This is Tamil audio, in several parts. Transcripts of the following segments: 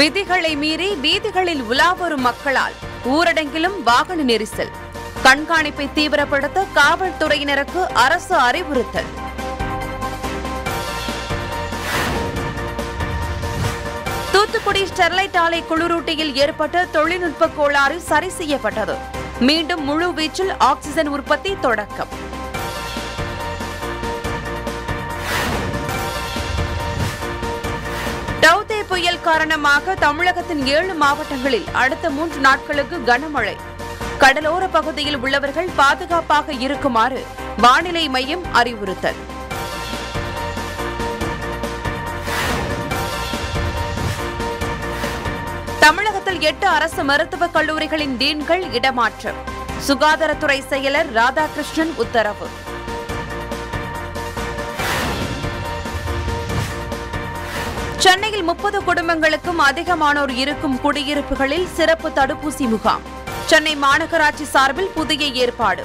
விதிகளை மீறி வீதிகளில் உலாவரும் மக்களால் ஊரடங்கிலும் வாகன நெரிசல் கண்காணிப்பை தீவிரப்படுத்த காவல்துறையினருக்கு அரசு அறிவுறுத்தல் தூத்துக்குடி ஸ்டெர்லைட் ஆலை குளிரூட்டியில் ஏற்பட்ட தொழில்நுட்ப கோளாறு சரி செய்யப்பட்டது மீண்டும் முழு வீச்சில் ஆக்சிஜன் உற்பத்தி தொடக்கம் டவுதே புயல் காரணமாக தமிழகத்தின் ஏழு மாவட்டங்களில் அடுத்த மூன்று நாட்களுக்கு கனமழை கடலோர பகுதியில் உள்ளவர்கள் பாதுகாப்பாக இருக்குமாறு வானிலை மையம் அறிவுறுத்தல் தமிழகத்தில் எட்டு அரசு மருத்துவக் கல்லூரிகளின் டீன்கள் இடமாற்றம் சுகாதாரத்துறை செயலர் ராதாகிருஷ்ணன் உத்தரவு சென்னையில் முப்பது குடும்பங்களுக்கும் அதிகமானோர் இருக்கும் குடியிருப்புகளில் சிறப்பு தடுப்பூசி முகாம் சென்னை மாநகராட்சி சார்பில் புதிய ஏற்பாடு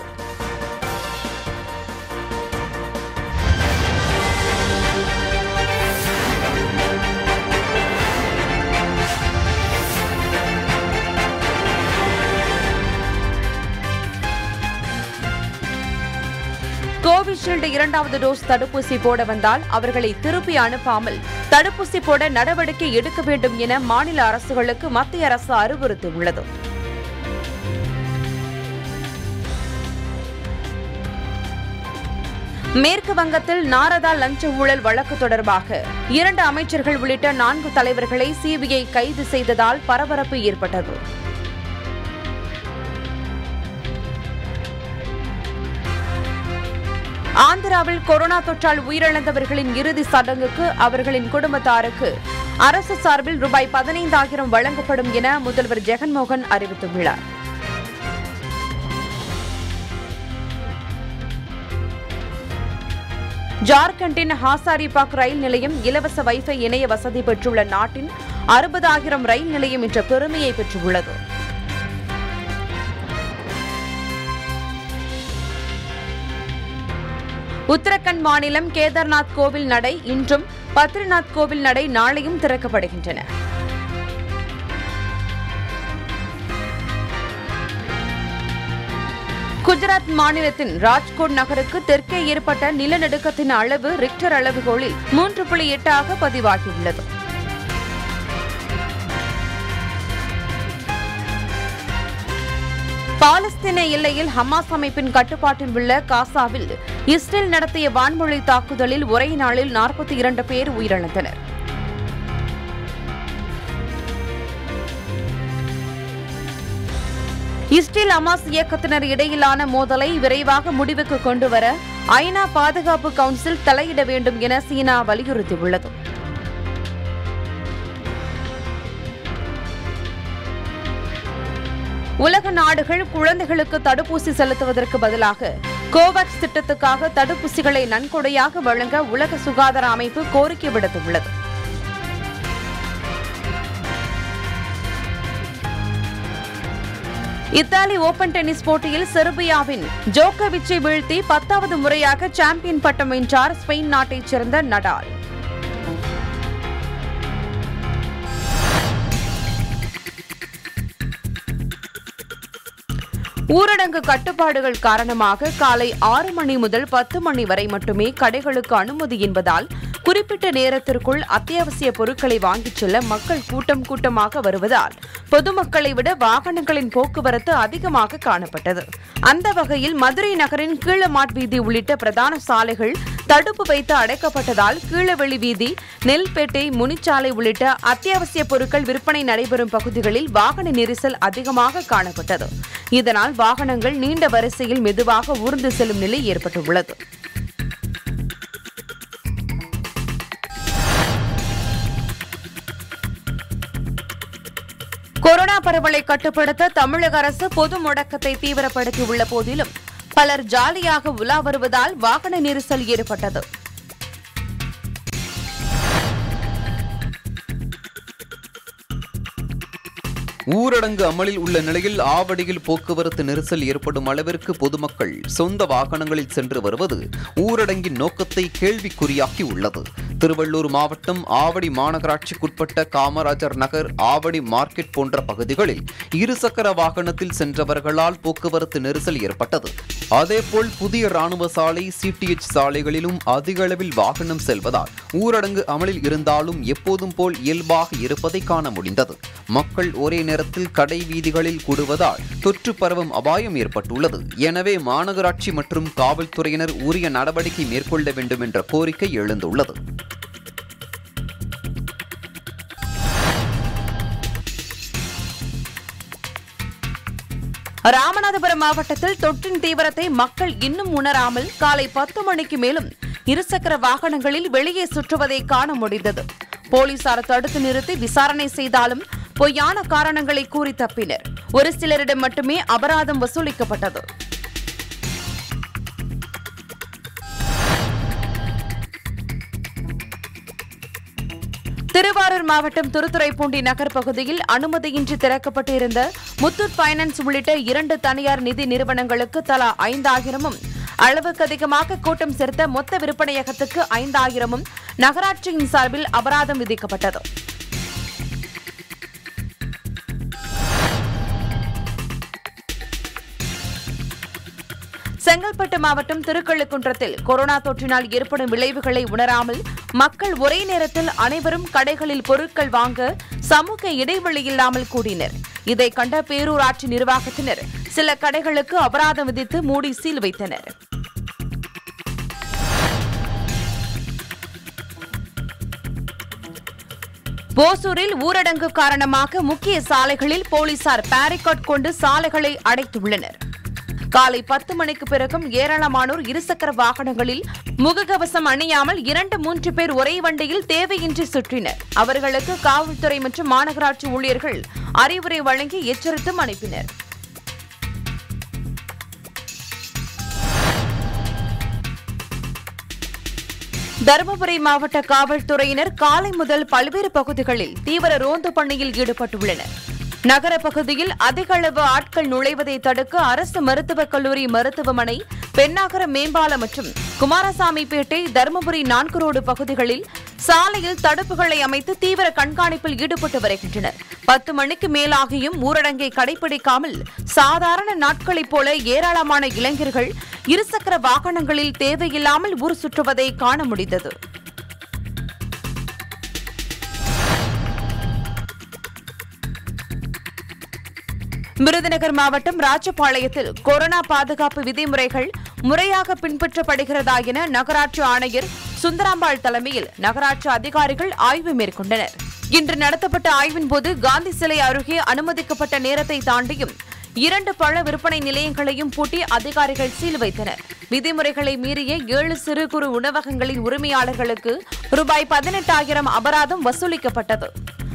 கோவிஷீல்டு இரண்டாவது டோஸ் தடுப்பூசி போட வந்தால் அவர்களை திருப்பி அனுப்பாமல் தடுப்பூசி போட நடவடிக்கை எடுக்க வேண்டும் என மாநில அரசுகளுக்கு மத்திய அரசு அறிவுறுத்தியுள்ளது மேற்கு வங்கத்தில் நாரதா லஞ்ச ஊழல் வழக்கு தொடர்பாக இரண்டு அமைச்சர்கள் உள்ளிட்ட நான்கு தலைவர்களை சிபிஐ கைது செய்ததால் பரபரப்பு ஏற்பட்டது ஆந்திராவில் கொரோனா தொற்றால் உயிரிழந்தவர்களின் இறுதி சடங்குக்கு அவர்களின் குடும்பத்தாருக்கு அரசு சார்பில் ரூபாய் பதினைந்தாயிரம் வழங்கப்படும் என முதல்வர் ஜெகன்மோகன் அறிவித்துள்ளார் ஜார்க்கண்டின் ஹாசாரிபாக் ரயில் நிலையம் இலவச வைஃபை இணைய வசதி பெற்றுள்ள நாட்டின் அறுபதாயிரம் ரயில் நிலையம் என்ற பெருமையை பெற்றுள்ளது உத்தரகண்ட் மாநிலம் கேதார்நாத் கோவில் நடை இன்றும் பத்ரிநாத் கோவில் நடை நாளையும் திறக்கப்படுகின்றன குஜராத் மாநிலத்தின் ராஜ்கோட் நகருக்கு தெற்கே ஏற்பட்ட நிலநடுக்கத்தின் அளவு ரிக்டர் அளவுகோலில் மூன்று புள்ளி எட்டாக பதிவாகியுள்ளது பாலஸ்தீன எல்லையில் ஹமாஸ் அமைப்பின் கட்டுப்பாட்டில் உள்ள காசாவில் இஸ்ரேல் நடத்திய வான்மொழி தாக்குதலில் ஒரே நாளில் நாற்பத்தி இரண்டு பேர் உயிரிழந்தனர் இஸ்ரேல் அமாஸ் இயக்கத்தினர் இடையிலான மோதலை விரைவாக முடிவுக்கு கொண்டுவர ஐநா பாதுகாப்பு கவுன்சில் தலையிட வேண்டும் என சீனா வலியுறுத்தியுள்ளது உலக நாடுகள் குழந்தைகளுக்கு தடுப்பூசி செலுத்துவதற்கு பதிலாக கோவாக்ஸ் திட்டத்துக்காக தடுப்பூசிகளை நன்கொடையாக வழங்க உலக சுகாதார அமைப்பு கோரிக்கை விடுத்துள்ளது இத்தாலி ஓபன் டென்னிஸ் போட்டியில் செர்பியாவின் ஜோக்கோவிச்சை வீழ்த்தி பத்தாவது முறையாக சாம்பியன் பட்டம் வென்றார் ஸ்பெயின் நாட்டைச் சேர்ந்த நடால் ஊரடங்கு கட்டுப்பாடுகள் காரணமாக காலை ஆறு மணி முதல் பத்து மணி வரை மட்டுமே கடைகளுக்கு அனுமதி என்பதால் குறிப்பிட்ட நேரத்திற்குள் அத்தியாவசிய பொருட்களை வாங்கிச் செல்ல மக்கள் கூட்டம் கூட்டமாக வருவதால் பொதுமக்களை விட வாகனங்களின் போக்குவரத்து அதிகமாக காணப்பட்டது அந்த வகையில் மதுரை நகரின் கீழமாட் வீதி உள்ளிட்ட பிரதான சாலைகள் தடுப்பு வைத்து அடைக்கப்பட்டதால் கீழவெளி வீதி நெல்பேட்டை முனிச்சாலை உள்ளிட்ட அத்தியாவசிய பொருட்கள் விற்பனை நடைபெறும் பகுதிகளில் வாகன நெரிசல் அதிகமாக காணப்பட்டது இதனால் வாகனங்கள் நீண்ட வரிசையில் மெதுவாக ஊர்ந்து செல்லும் நிலை ஏற்பட்டுள்ளது கொரோனா பரவலை கட்டுப்படுத்த தமிழக அரசு பொது முடக்கத்தை தீவிரப்படுத்தியுள்ள போதிலும் பலர் ஜாலியாக உலா வருவதால் வாகன நெரிசல் ஏற்பட்டது ஊரடங்கு அமலில் உள்ள நிலையில் ஆவடியில் போக்குவரத்து நெரிசல் ஏற்படும் அளவிற்கு பொதுமக்கள் சொந்த வாகனங்களில் சென்று வருவது ஊரடங்கின் நோக்கத்தை கேள்விக்குறியாக்கி உள்ளது திருவள்ளூர் மாவட்டம் ஆவடி மாநகராட்சிக்குட்பட்ட காமராஜர் நகர் ஆவடி மார்க்கெட் போன்ற பகுதிகளில் இருசக்கர வாகனத்தில் சென்றவர்களால் போக்குவரத்து நெரிசல் ஏற்பட்டது அதேபோல் புதிய ராணுவ சாலை சிடிஎச் சாலைகளிலும் அதிக அளவில் வாகனம் செல்வதால் ஊரடங்கு அமலில் இருந்தாலும் எப்போதும் போல் இயல்பாக இருப்பதை காண முடிந்தது மக்கள் ஒரே நேரத்தில் கடை வீதிகளில் கூடுவதால் தொற்று பரவும் அபாயம் ஏற்பட்டுள்ளது எனவே மாநகராட்சி மற்றும் காவல்துறையினர் உரிய நடவடிக்கை மேற்கொள்ள வேண்டும் என்ற கோரிக்கை எழுந்துள்ளது ராமநாதபுரம் மாவட்டத்தில் தொற்றின் தீவிரத்தை மக்கள் இன்னும் உணராமல் காலை பத்து மணிக்கு மேலும் இருசக்கர வாகனங்களில் வெளியே சுற்றுவதை காண முடிந்தது போலீசார் தடுத்து நிறுத்தி விசாரணை செய்தாலும் பொய்யான காரணங்களை கூறி தப்பினர் ஒரு சிலரிடம் மட்டுமே அபராதம் வசூலிக்கப்பட்டது திருவாரூர் மாவட்டம் திருத்துறைப்பூண்டி நகர் பகுதியில் அனுமதியின்றி திறக்கப்பட்டிருந்த முத்தூட் பைனான்ஸ் உள்ளிட்ட இரண்டு தனியார் நிதி நிறுவனங்களுக்கு தலா ஐந்தாயிரமும் அளவுக்கு அதிகமாக கூட்டம் சேர்த்த மொத்த விற்பனையகத்துக்கு ஐந்தாயிரமும் நகராட்சியின் சார்பில் அபராதம் விதிக்கப்பட்டது செங்கல்பட்டு மாவட்டம் திருக்கழுக்குன்றத்தில் கொரோனா தொற்றினால் ஏற்படும் விளைவுகளை உணராமல் மக்கள் ஒரே நேரத்தில் அனைவரும் கடைகளில் பொருட்கள் வாங்க சமூக இடைவெளி இல்லாமல் கூடினர் இதை கண்ட பேரூராட்சி நிர்வாகத்தினர் சில கடைகளுக்கு அபராதம் விதித்து மூடி சீல் வைத்தனர் ஓசூரில் ஊரடங்கு காரணமாக முக்கிய சாலைகளில் போலீசார் பேரிகாட் கொண்டு சாலைகளை அடைத்துள்ளனர் காலை பத்து மணிக்கு பிறகும் ஏராளமானோர் இருசக்கர வாகனங்களில் முகக்கவசம் அணியாமல் இரண்டு மூன்று பேர் ஒரே வண்டியில் தேவையின்றி சுற்றினர் அவர்களுக்கு காவல்துறை மற்றும் மாநகராட்சி ஊழியர்கள் அறிவுரை வழங்கி எச்சரித்தும் அனுப்பினர் தருமபுரி மாவட்ட காவல்துறையினர் காலை முதல் பல்வேறு பகுதிகளில் தீவிர ரோந்து பணியில் ஈடுபட்டுள்ளனர் நகர பகுதியில் அதிக அளவு ஆட்கள் நுழைவதை தடுக்க அரசு மருத்துவக் கல்லூரி மருத்துவமனை பெண்ணாகர மேம்பாலம் மற்றும் குமாரசாமிப்பேட்டை தருமபுரி நான்கு ரோடு பகுதிகளில் சாலையில் தடுப்புகளை அமைத்து தீவிர கண்காணிப்பில் ஈடுபட்டு வருகின்றனர் பத்து மணிக்கு மேலாகியும் ஊரடங்கை கடைபிடிக்காமல் சாதாரண நாட்களைப் போல ஏராளமான இளைஞர்கள் இருசக்கர வாகனங்களில் தேவையில்லாமல் ஊர் சுற்றுவதை காண முடிந்தது விருதுநகர் மாவட்டம் ராஜபாளையத்தில் கொரோனா பாதுகாப்பு விதிமுறைகள் முறையாக பின்பற்றப்படுகிறதா என நகராட்சி ஆணையர் சுந்தராம்பாள் தலைமையில் நகராட்சி அதிகாரிகள் ஆய்வு மேற்கொண்டனர் இன்று நடத்தப்பட்ட ஆய்வின் போது காந்தி சிலை அருகே அனுமதிக்கப்பட்ட நேரத்தை தாண்டியும் இரண்டு பழ விற்பனை நிலையங்களையும் பூட்டி அதிகாரிகள் சீல் வைத்தனர் விதிமுறைகளை மீறிய ஏழு சிறு குறு உணவகங்களின் உரிமையாளர்களுக்கு ரூபாய் பதினெட்டாயிரம் அபராதம் வசூலிக்கப்பட்டது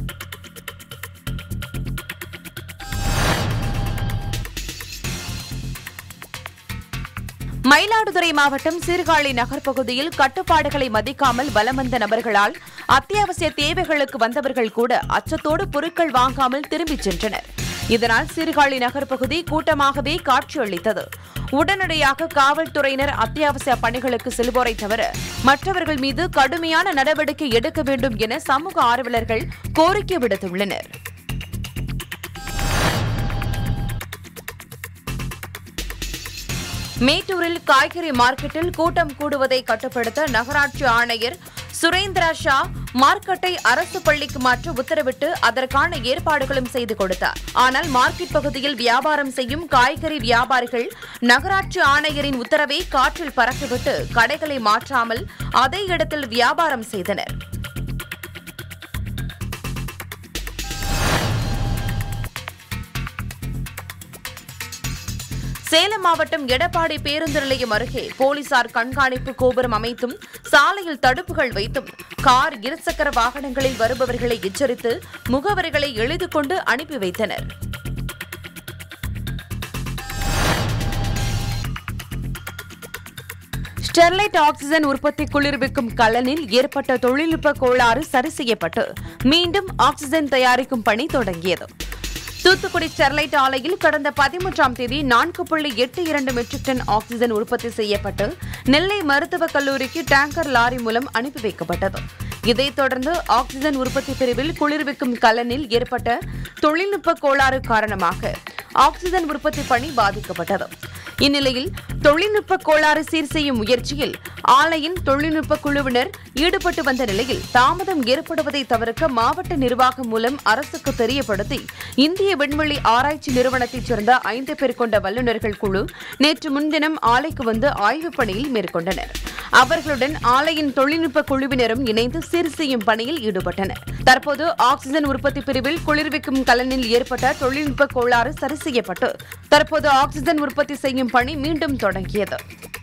மயிலாடுதுறை மாவட்டம் சீர்காழி நகர் பகுதியில் கட்டுப்பாடுகளை மதிக்காமல் வலம் வந்த நபர்களால் அத்தியாவசிய தேவைகளுக்கு வந்தவர்கள் கூட அச்சத்தோடு பொருட்கள் வாங்காமல் திரும்பிச் சென்றனர் இதனால் சீர்காழி நகர் பகுதி கூட்டமாகவே காட்சியளித்தது உடனடியாக காவல்துறையினர் அத்தியாவசிய பணிகளுக்கு செல்வோரை தவிர மற்றவர்கள் மீது கடுமையான நடவடிக்கை எடுக்க வேண்டும் என சமூக ஆர்வலர்கள் கோரிக்கை விடுத்துள்ளனர் மேட்டூரில் காய்கறி மார்க்கெட்டில் கூட்டம் கூடுவதை கட்டுப்படுத்த நகராட்சி ஆணையர் சுரேந்திரா ஷா மார்க்கெட்டை அரசு பள்ளிக்கு மாற்ற உத்தரவிட்டு அதற்கான ஏற்பாடுகளும் செய்து கொடுத்தார் ஆனால் மார்க்கெட் பகுதியில் வியாபாரம் செய்யும் காய்கறி வியாபாரிகள் நகராட்சி ஆணையரின் உத்தரவை காற்றில் பறக்கவிட்டு கடைகளை மாற்றாமல் அதே இடத்தில் வியாபாரம் செய்தனர் சேலம் மாவட்டம் எடப்பாடி பேருந்து நிலையம் அருகே போலீசார் கண்காணிப்பு கோபுரம் அமைத்தும் சாலையில் தடுப்புகள் வைத்தும் கார் இருசக்கர வாகனங்களில் வருபவர்களை எச்சரித்து முகவரிகளை எழுதி கொண்டு அனுப்பி வைத்தனர் ஸ்டெர்லைட் ஆக்சிஜன் உற்பத்தி குளிர்விக்கும் கலனில் ஏற்பட்ட தொழில்நுட்ப கோளாறு சரி செய்யப்பட்டு மீண்டும் ஆக்சிஜன் தயாரிக்கும் பணி தொடங்கியது தூத்துக்குடி ஸ்டெர்லைட் ஆலையில் கடந்த பதிமூன்றாம் தேதி நான்கு புள்ளி எட்டு இரண்டு மெட்ரிக் டன் ஆக்ஸிஜன் உற்பத்தி செய்யப்பட்டு நெல்லை மருத்துவக் கல்லூரிக்கு டேங்கர் லாரி மூலம் அனுப்பி வைக்கப்பட்டது இதைத் தொடர்ந்து ஆக்ஸிஜன் உற்பத்தி பிரிவில் குளிர்விக்கும் கலனில் ஏற்பட்ட தொழில்நுட்ப கோளாறு காரணமாக ஆக்ஸிஜன் உற்பத்தி பணி பாதிக்கப்பட்டது இந்நிலையில் தொழில்நுட்ப கோளாறு சீர் செய்யும் முயற்சியில் ஆலையின் தொழில்நுட்ப குழுவினர் ஈடுபட்டு வந்த நிலையில் தாமதம் ஏற்படுவதை தவிர்க்க மாவட்ட நிர்வாகம் மூலம் அரசுக்கு தெரியப்படுத்தி இந்திய விண்வெளி ஆராய்ச்சி நிறுவனத்தைச் சேர்ந்த ஐந்து பேர் கொண்ட வல்லுநர்கள் குழு நேற்று முன்தினம் ஆலைக்கு வந்து ஆய்வுப் பணியில் மேற்கொண்டனர் அவர்களுடன் ஆலையின் தொழில்நுட்ப குழுவினரும் இணைந்து சீர் செய்யும் பணியில் ஈடுபட்டனர் தற்போது ஆக்ஸிஜன் உற்பத்தி பிரிவில் குளிர்விக்கும் கலனில் ஏற்பட்ட தொழில்நுட்ப கோளாறு சரி செய்யப்பட்டு தற்போது ஆக்ஸிஜன் உற்பத்தி செய்யும் பணி மீண்டும் தொடங்கியது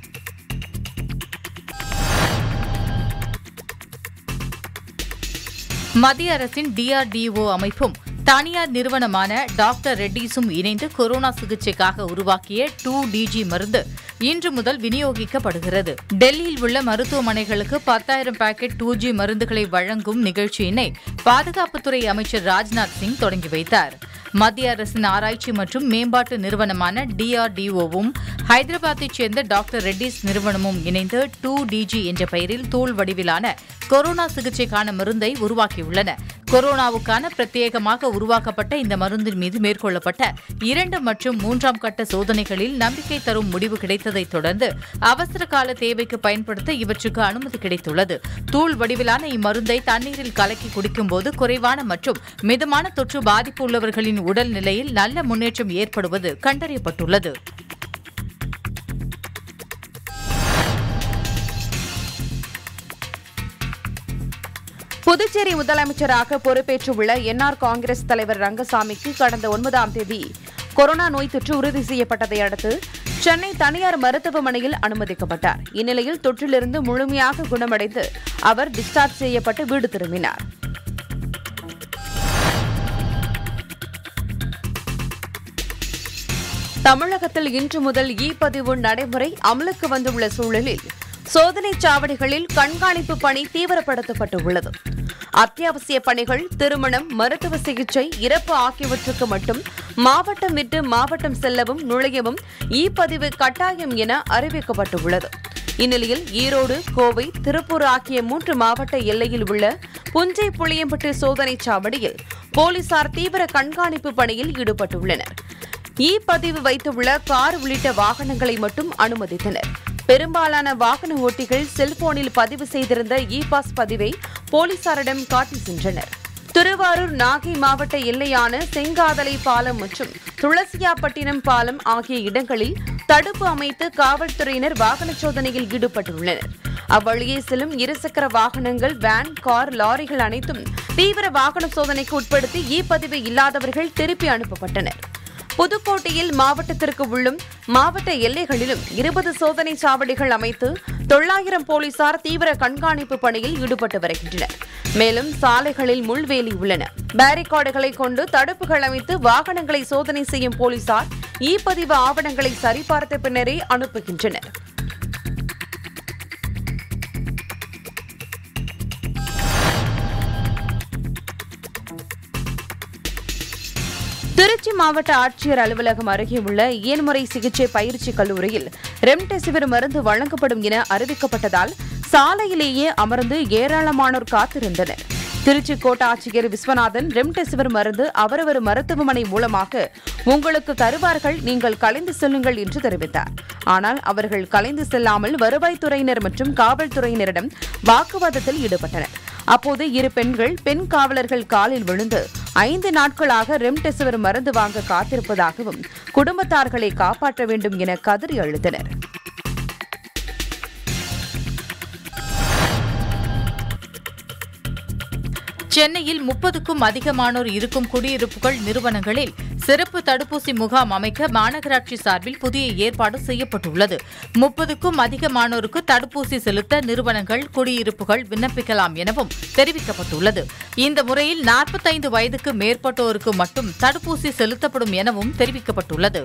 மத்திய அரசின் டிஆர்டிஓ அமைப்பும் தனியார் நிறுவனமான டாக்டர் ரெட்டிஸும் இணைந்து கொரோனா சிகிச்சைக்காக உருவாக்கிய டூ டிஜி மருந்து இன்று முதல் விநியோகிக்கப்படுகிறது டெல்லியில் உள்ள மருத்துவமனைகளுக்கு பத்தாயிரம் பாக்கெட் டூ ஜி மருந்துகளை வழங்கும் நிகழ்ச்சியினை பாதுகாப்புத்துறை அமைச்சர் ராஜ்நாத் சிங் தொடங்கி வைத்தார் மத்திய அரசின் ஆராய்ச்சி மற்றும் மேம்பாட்டு நிறுவனமான டிஆர்டிஓவும் ஹைதராபாத்தைச் சேர்ந்த டாக்டர் ரெட்டிஸ் நிறுவனமும் இணைந்து டூ டிஜி என்ற பெயரில் தூள் வடிவிலான கொரோனா சிகிச்சைக்கான மருந்தை உருவாக்கியுள்ளன கொரோனாவுக்கான பிரத்யேகமாக உருவாக்கப்பட்ட இந்த மருந்தின் மீது மேற்கொள்ளப்பட்ட இரண்டு மற்றும் மூன்றாம் கட்ட சோதனைகளில் நம்பிக்கை தரும் முடிவு கிடைத்ததைத் தொடர்ந்து அவசர கால தேவைக்கு பயன்படுத்த இவற்றுக்கு அனுமதி கிடைத்துள்ளது தூள் வடிவிலான இம்மருந்தை தண்ணீரில் கலக்கி குடிக்கும்போது குறைவான மற்றும் மிதமான தொற்று பாதிப்பு உள்ளவர்களின் உடல் நிலையில் நல்ல முன்னேற்றம் ஏற்படுவது கண்டறியப்பட்டுள்ளது புதுச்சேரி முதலமைச்சராக பொறுப்பேற்றுள்ள என்ஆர் காங்கிரஸ் தலைவர் ரங்கசாமிக்கு கடந்த ஒன்பதாம் தேதி கொரோனா நோய் தொற்று உறுதி செய்யப்பட்டதை அடுத்து சென்னை தனியார் மருத்துவமனையில் அனுமதிக்கப்பட்டார் இந்நிலையில் தொற்றிலிருந்து முழுமையாக குணமடைந்து அவர் டிஸ்சார்ஜ் செய்யப்பட்டு வீடு திரும்பினார் தமிழகத்தில் இன்று முதல் இ பதிவு நடைமுறை அமலுக்கு வந்துள்ள சூழலில் சோதனைச் சாவடிகளில் கண்காணிப்பு பணி தீவிரப்படுத்தப்பட்டுள்ளது அத்தியாவசிய பணிகள் திருமணம் மருத்துவ சிகிச்சை இறப்பு ஆகியவற்றுக்கு மட்டும் மாவட்டம் விட்டு மாவட்டம் செல்லவும் நுழையவும் இ பதிவு கட்டாயம் என அறிவிக்கப்பட்டுள்ளது இந்நிலையில் ஈரோடு கோவை திருப்பூர் ஆகிய மூன்று மாவட்ட எல்லையில் உள்ள புஞ்சை புளியம்பட்டு சோதனைச் சாவடியில் போலீசார் தீவிர கண்காணிப்பு பணியில் ஈடுபட்டுள்ளனர் இ பதிவு வைத்துள்ள கார் உள்ளிட்ட வாகனங்களை மட்டும் அனுமதித்தனர் பெரும்பாலான வாகன ஓட்டிகள் செல்போனில் பதிவு செய்திருந்த இ பாஸ் பதிவை போலீசாரிடம் காட்டி சென்றனர் திருவாரூர் நாகை மாவட்ட எல்லையான செங்காதலை பாலம் மற்றும் துளசியாப்பட்டினம் பாலம் ஆகிய இடங்களில் தடுப்பு அமைத்து காவல்துறையினர் வாகன சோதனையில் ஈடுபட்டுள்ளனர் அவ்வழியே செல்லும் இருசக்கர வாகனங்கள் வேன் கார் லாரிகள் அனைத்தும் தீவிர வாகன சோதனைக்கு உட்படுத்தி இ பதிவு இல்லாதவர்கள் திருப்பி அனுப்பப்பட்டனர் புதுக்கோட்டையில் மாவட்டத்திற்கு உள்ளும் மாவட்ட எல்லைகளிலும் இருபது சோதனை சாவடிகள் அமைத்து தொள்ளாயிரம் போலீசார் தீவிர கண்காணிப்பு பணியில் ஈடுபட்டு வருகின்றனர் மேலும் சாலைகளில் முள்வேலி உள்ளன பேரிகார்டுகளை கொண்டு தடுப்புகள் அமைத்து வாகனங்களை சோதனை செய்யும் போலீசார் இ பதிவு ஆவணங்களை சரிபார்த்த பின்னரே அனுப்புகின்றனர் திருச்சி மாவட்ட ஆட்சியர் அலுவலகம் அருகே உள்ள இயன்முறை சிகிச்சை பயிற்சி கல்லூரியில் ரெம்டெசிவிர் மருந்து வழங்கப்படும் என அறிவிக்கப்பட்டதால் சாலையிலேயே அமர்ந்து ஏராளமானோர் காத்திருந்தனர் திருச்சி கோட்டாட்சியர் விஸ்வநாதன் ரெம்டெசிவிர் மருந்து அவரவர் மருத்துவமனை மூலமாக உங்களுக்கு தருவார்கள் நீங்கள் கலைந்து செல்லுங்கள் என்று தெரிவித்தார் ஆனால் அவர்கள் கலைந்து செல்லாமல் வருவாய்த்துறையினர் மற்றும் காவல்துறையினரிடம் வாக்குவாதத்தில் ஈடுபட்டனர் அப்போது இரு பெண்கள் பெண் காவலர்கள் காலில் விழுந்து ஐந்து நாட்களாக ரெம்டெசிவிர் மருந்து வாங்க காத்திருப்பதாகவும் குடும்பத்தார்களை காப்பாற்ற வேண்டும் என கதறி அழுதனர் சென்னையில் முப்பதுக்கும் அதிகமானோர் இருக்கும் குடியிருப்புகள் நிறுவனங்களில் சிறப்பு தடுப்பூசி முகாம் அமைக்க மாநகராட்சி சார்பில் புதிய ஏற்பாடு செய்யப்பட்டுள்ளது முப்பதுக்கும் அதிகமானோருக்கு தடுப்பூசி செலுத்த நிறுவனங்கள் குடியிருப்புகள் விண்ணப்பிக்கலாம் எனவும் தெரிவிக்கப்பட்டுள்ளது இந்த முறையில் நாற்பத்தைந்து வயதுக்கு மேற்பட்டோருக்கு மட்டும் தடுப்பூசி செலுத்தப்படும் எனவும் தெரிவிக்கப்பட்டுள்ளது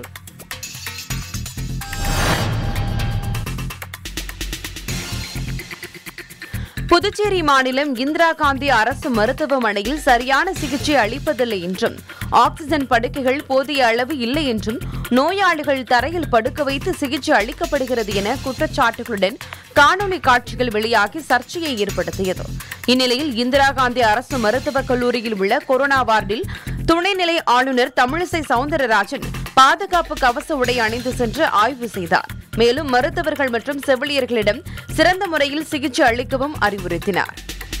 புதுச்சேரி மாநிலம் இந்திரா காந்தி அரசு மருத்துவமனையில் சரியான சிகிச்சை அளிப்பதில்லை என்றும் ஆக்ஸிஜன் படுக்கைகள் போதிய அளவு இல்லை என்றும் நோயாளிகள் தரையில் படுக்க வைத்து சிகிச்சை அளிக்கப்படுகிறது என குற்றச்சாட்டுகளுடன் காணொலி காட்சிகள் வெளியாகி சர்ச்சையை ஏற்படுத்தியது இந்நிலையில் இந்திரா காந்தி அரசு மருத்துவக் கல்லூரியில் உள்ள கொரோனா வார்டில் துணைநிலை ஆளுநர் தமிழிசை சவுந்தரராஜன் பாதுகாப்பு கவச உடை அணிந்து சென்று ஆய்வு செய்தார் மேலும் மருத்துவர்கள் மற்றும் செவிலியர்களிடம் சிறந்த முறையில் சிகிச்சை அளிக்கவும் அறிவுறுத்தினார்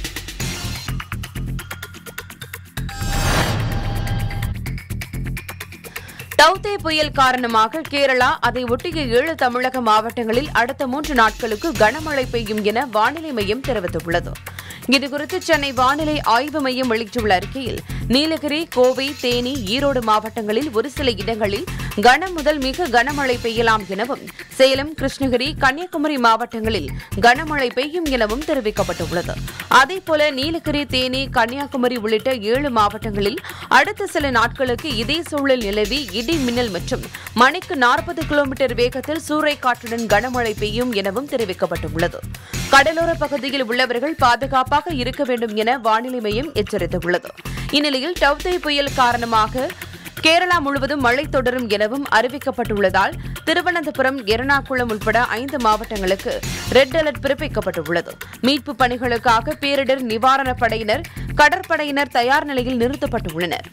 டவுதே புயல் காரணமாக கேரளா அதை ஒட்டிய ஏழு தமிழக மாவட்டங்களில் அடுத்த மூன்று நாட்களுக்கு கனமழை பெய்யும் என வானிலை மையம் தெரிவித்துள்ளது இதுகுறித்து சென்னை வானிலை ஆய்வு மையம் வெளியிட்டுள்ள அறிக்கையில் நீலகிரி கோவை தேனி ஈரோடு மாவட்டங்களில் ஒரு சில இடங்களில் கனம் முதல் மிக கனமழை பெய்யலாம் எனவும் சேலம் கிருஷ்ணகிரி கன்னியாகுமரி மாவட்டங்களில் கனமழை பெய்யும் எனவும் தெரிவிக்கப்பட்டுள்ளது அதேபோல நீலகிரி தேனி கன்னியாகுமரி உள்ளிட்ட ஏழு மாவட்டங்களில் அடுத்த சில நாட்களுக்கு இதே சூழல் நிலவி இடி மின்னல் மற்றும் மணிக்கு நாற்பது கிலோமீட்டர் வேகத்தில் சூறைக்காற்றுடன் கனமழை பெய்யும் எனவும் தெரிவிக்கப்பட்டுள்ளது கடலோர பகுதியில் உள்ளவர்கள் பாதுகாப்பாக இருக்க வேண்டும் என வானிலை மையம் எச்சரித்துள்ளது இந்நிலையில் டவ்தே புயல் காரணமாக கேரளா முழுவதும் மழை தொடரும் எனவும் அறிவிக்கப்பட்டுள்ளதால் திருவனந்தபுரம் எர்ணாகுளம் உட்பட ஐந்து மாவட்டங்களுக்கு ரெட் அலர்ட் பிறப்பிக்கப்பட்டுள்ளது மீட்பு பணிகளுக்காக பேரிடர் நிவாரணப் படையினர் கடற்படையினர் தயார் நிலையில் நிறுத்தப்பட்டுள்ளனர்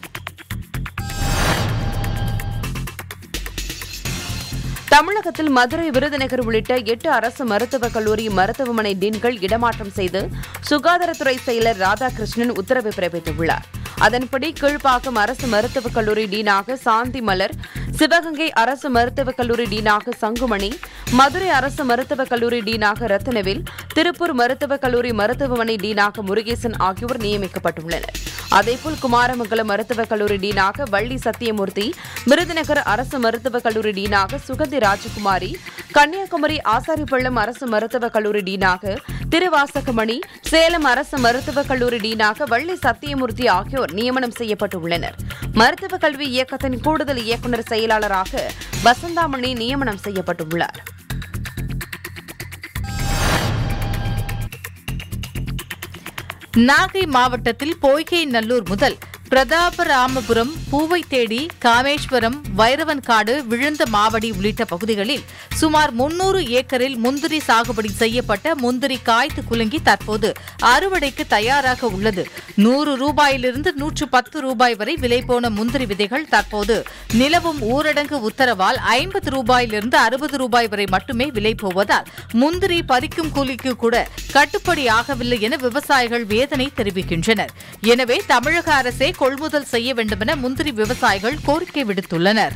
தமிழகத்தில் மதுரை விருதுநகர் உள்ளிட்ட எட்டு அரசு மருத்துவக் கல்லூரி மருத்துவமனை டீன்கள் இடமாற்றம் செய்து சுகாதாரத்துறை செயலர் ராதாகிருஷ்ணன் உத்தரவு பிறப்பித்துள்ளார் அதன்படி கீழ்ப்பாக்கம் அரசு மருத்துவக் கல்லூரி டீனாக சாந்தி மலர் சிவகங்கை அரசு மருத்துவக் கல்லூரி டீனாக சங்குமணி மதுரை அரசு மருத்துவக் கல்லூரி டீனாக ரத்தினவேல் திருப்பூர் மருத்துவக் கல்லூரி மருத்துவமனை டீனாக முருகேசன் ஆகியோர் நியமிக்கப்பட்டுள்ளனர் அதேபோல் குமாரமங்கலம் மருத்துவக் கல்லூரி டீனாக வள்ளி சத்தியமூர்த்தி விருதுநகர் அரசு மருத்துவக் கல்லூரி டீனாக சுகந்தி ராஜகுமாரி கன்னியாகுமரி ஆசாரிப்பள்ளம் அரசு மருத்துவக் கல்லூரி டீனாக திருவாசகமணி சேலம் அரசு மருத்துவக் கல்லூரி டீனாக வள்ளி சத்தியமூர்த்தி ஆகியோர் நியமனம் செய்யப்பட்டுள்ளனர் மருத்துவக் கல்வி இயக்கத்தின் கூடுதல் இயக்குநர் செயலாளராக வசந்தாமணி நியமனம் செய்யப்பட்டுள்ளார் நாகை மாவட்டத்தில் பொய்கை நல்லூர் முதல் பிரதாபராமபுரம் பூவை தேடி காமேஸ்வரம் வைரவன்காடு விழுந்த மாவடி உள்ளிட்ட பகுதிகளில் சுமார் முன்னூறு ஏக்கரில் முந்திரி சாகுபடி செய்யப்பட்ட முந்திரி காய்த்து குலுங்கி தற்போது அறுவடைக்கு தயாராக உள்ளது நூறு ரூபாயிலிருந்து நூற்று பத்து ரூபாய் வரை விலை போன முந்திரி விதைகள் தற்போது நிலவும் ஊரடங்கு உத்தரவால் ஐம்பது ரூபாயிலிருந்து அறுபது ரூபாய் வரை மட்டுமே விலை போவதால் முந்திரி பறிக்கும் கூலிக்கு கூட கட்டுப்படி ஆகவில்லை என விவசாயிகள் வேதனை தெரிவிக்கின்றனர் எனவே தமிழக அரசே கொள்முதல் செய்ய வேண்டுமென முந்திரி விவசாயிகள் கோரிக்கை விடுத்துள்ளனர்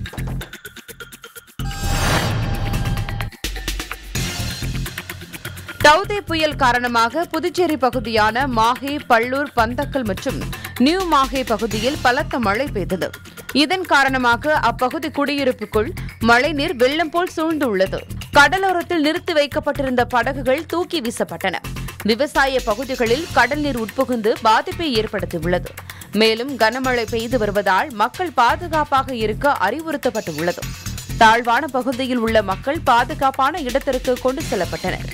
டவுதே புயல் காரணமாக புதுச்சேரி பகுதியான மாஹே பள்ளூர் பந்தக்கல் மற்றும் நியூ மாஹே பகுதியில் பலத்த மழை பெய்தது இதன் காரணமாக அப்பகுதி குடியிருப்புக்குள் மழைநீர் வெள்ளம் போல் சூழ்ந்துள்ளது கடலோரத்தில் நிறுத்தி வைக்கப்பட்டிருந்த படகுகள் தூக்கி வீசப்பட்டன விவசாய பகுதிகளில் கடல் நீர் உட்புகுந்து பாதிப்பை ஏற்படுத்தியுள்ளது மேலும் கனமழை பெய்து வருவதால் மக்கள் பாதுகாப்பாக இருக்க அறிவுறுத்தப்பட்டுள்ளது தாழ்வான பகுதியில் உள்ள மக்கள் பாதுகாப்பான இடத்திற்கு கொண்டு செல்லப்பட்டனர்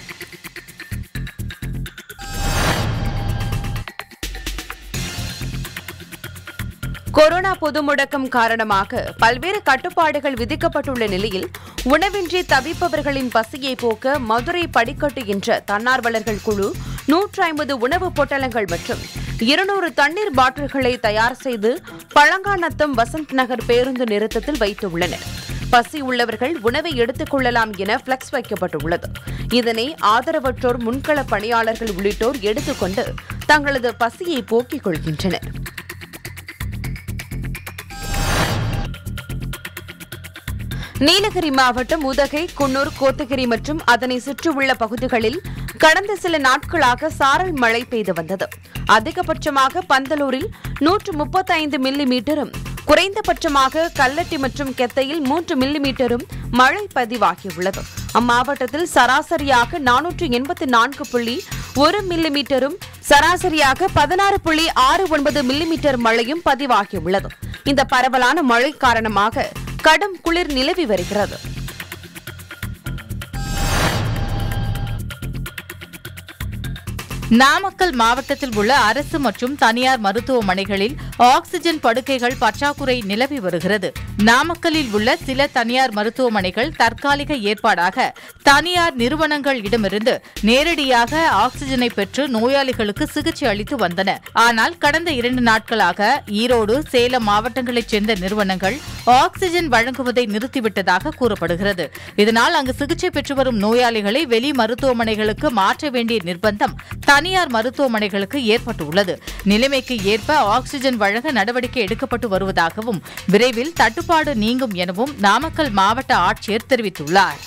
கொரோனா பொது முடக்கம் காரணமாக பல்வேறு கட்டுப்பாடுகள் விதிக்கப்பட்டுள்ள நிலையில் உணவின்றி தவிப்பவர்களின் பசியை போக்க மதுரை படிக்கட்டு என்ற தன்னார்வலர்கள் குழு நூற்றி ஐம்பது உணவுப் பொட்டலங்கள் மற்றும் இருநூறு தண்ணீர் பாட்டில்களை தயார் செய்து பழங்காநத்தம் வசந்த் நகர் பேருந்து நிறுத்தத்தில் வைத்துள்ளனர் பசி உள்ளவர்கள் உணவை எடுத்துக் கொள்ளலாம் என பிளக்ஸ் வைக்கப்பட்டுள்ளது இதனை ஆதரவற்றோர் முன்கள பணியாளர்கள் உள்ளிட்டோர் எடுத்துக்கொண்டு தங்களது பசியை போக்கிக் கொள்கின்றனர் நீலகிரி மாவட்டம் உதகை குன்னூர் கோத்தகிரி மற்றும் அதனை சுற்றியுள்ள பகுதிகளில் கடந்த சில நாட்களாக சாரல் மழை பெய்து வந்தது அதிகபட்சமாக பந்தலூரில் நூற்று முப்பத்தைந்து மில்லி மீட்டரும் குறைந்தபட்சமாக கல்லட்டி மற்றும் கெத்தையில் மூன்று மில்லி மீட்டரும் மழை பதிவாகியுள்ளது அம்மாவட்டத்தில் சராசரியாக நானூற்று எண்பத்தி நான்கு புள்ளி ஒரு மில்லி மீட்டரும் சராசரியாக பதினாறு புள்ளி ஆறு ஒன்பது மில்லிமீட்டர் மழையும் பதிவாகியுள்ளது இந்த பரவலான மழை காரணமாக கடும் குளிர் நிலவி வருகிறது நாமக்கல் மாவட்டத்தில் உள்ள அரசு மற்றும் தனியார் மருத்துவமனைகளில் ஆக்ஸிஜன் படுக்கைகள் பற்றாக்குறை நிலவி வருகிறது நாமக்கல்லில் உள்ள சில தனியார் மருத்துவமனைகள் தற்காலிக ஏற்பாடாக தனியார் நிறுவனங்களிடமிருந்து நேரடியாக ஆக்ஸிஜனை பெற்று நோயாளிகளுக்கு சிகிச்சை அளித்து வந்தன ஆனால் கடந்த இரண்டு நாட்களாக ஈரோடு சேலம் மாவட்டங்களைச் சேர்ந்த நிறுவனங்கள் ஆக்ஸிஜன் வழங்குவதை நிறுத்திவிட்டதாக கூறப்படுகிறது இதனால் அங்கு சிகிச்சை பெற்று வரும் நோயாளிகளை வெளி மருத்துவமனைகளுக்கு மாற்ற வேண்டிய நிர்பந்தம் தனியார் மருத்துவமனைகளுக்கு ஏற்பட்டுள்ளது நிலைமைக்கு ஏற்ப ஆக்ஸிஜன் வழங்க நடவடிக்கை எடுக்கப்பட்டு வருவதாகவும் விரைவில் தட்டுப்பாடு நீங்கும் எனவும் நாமக்கல் மாவட்ட ஆட்சியர் தெரிவித்துள்ளார்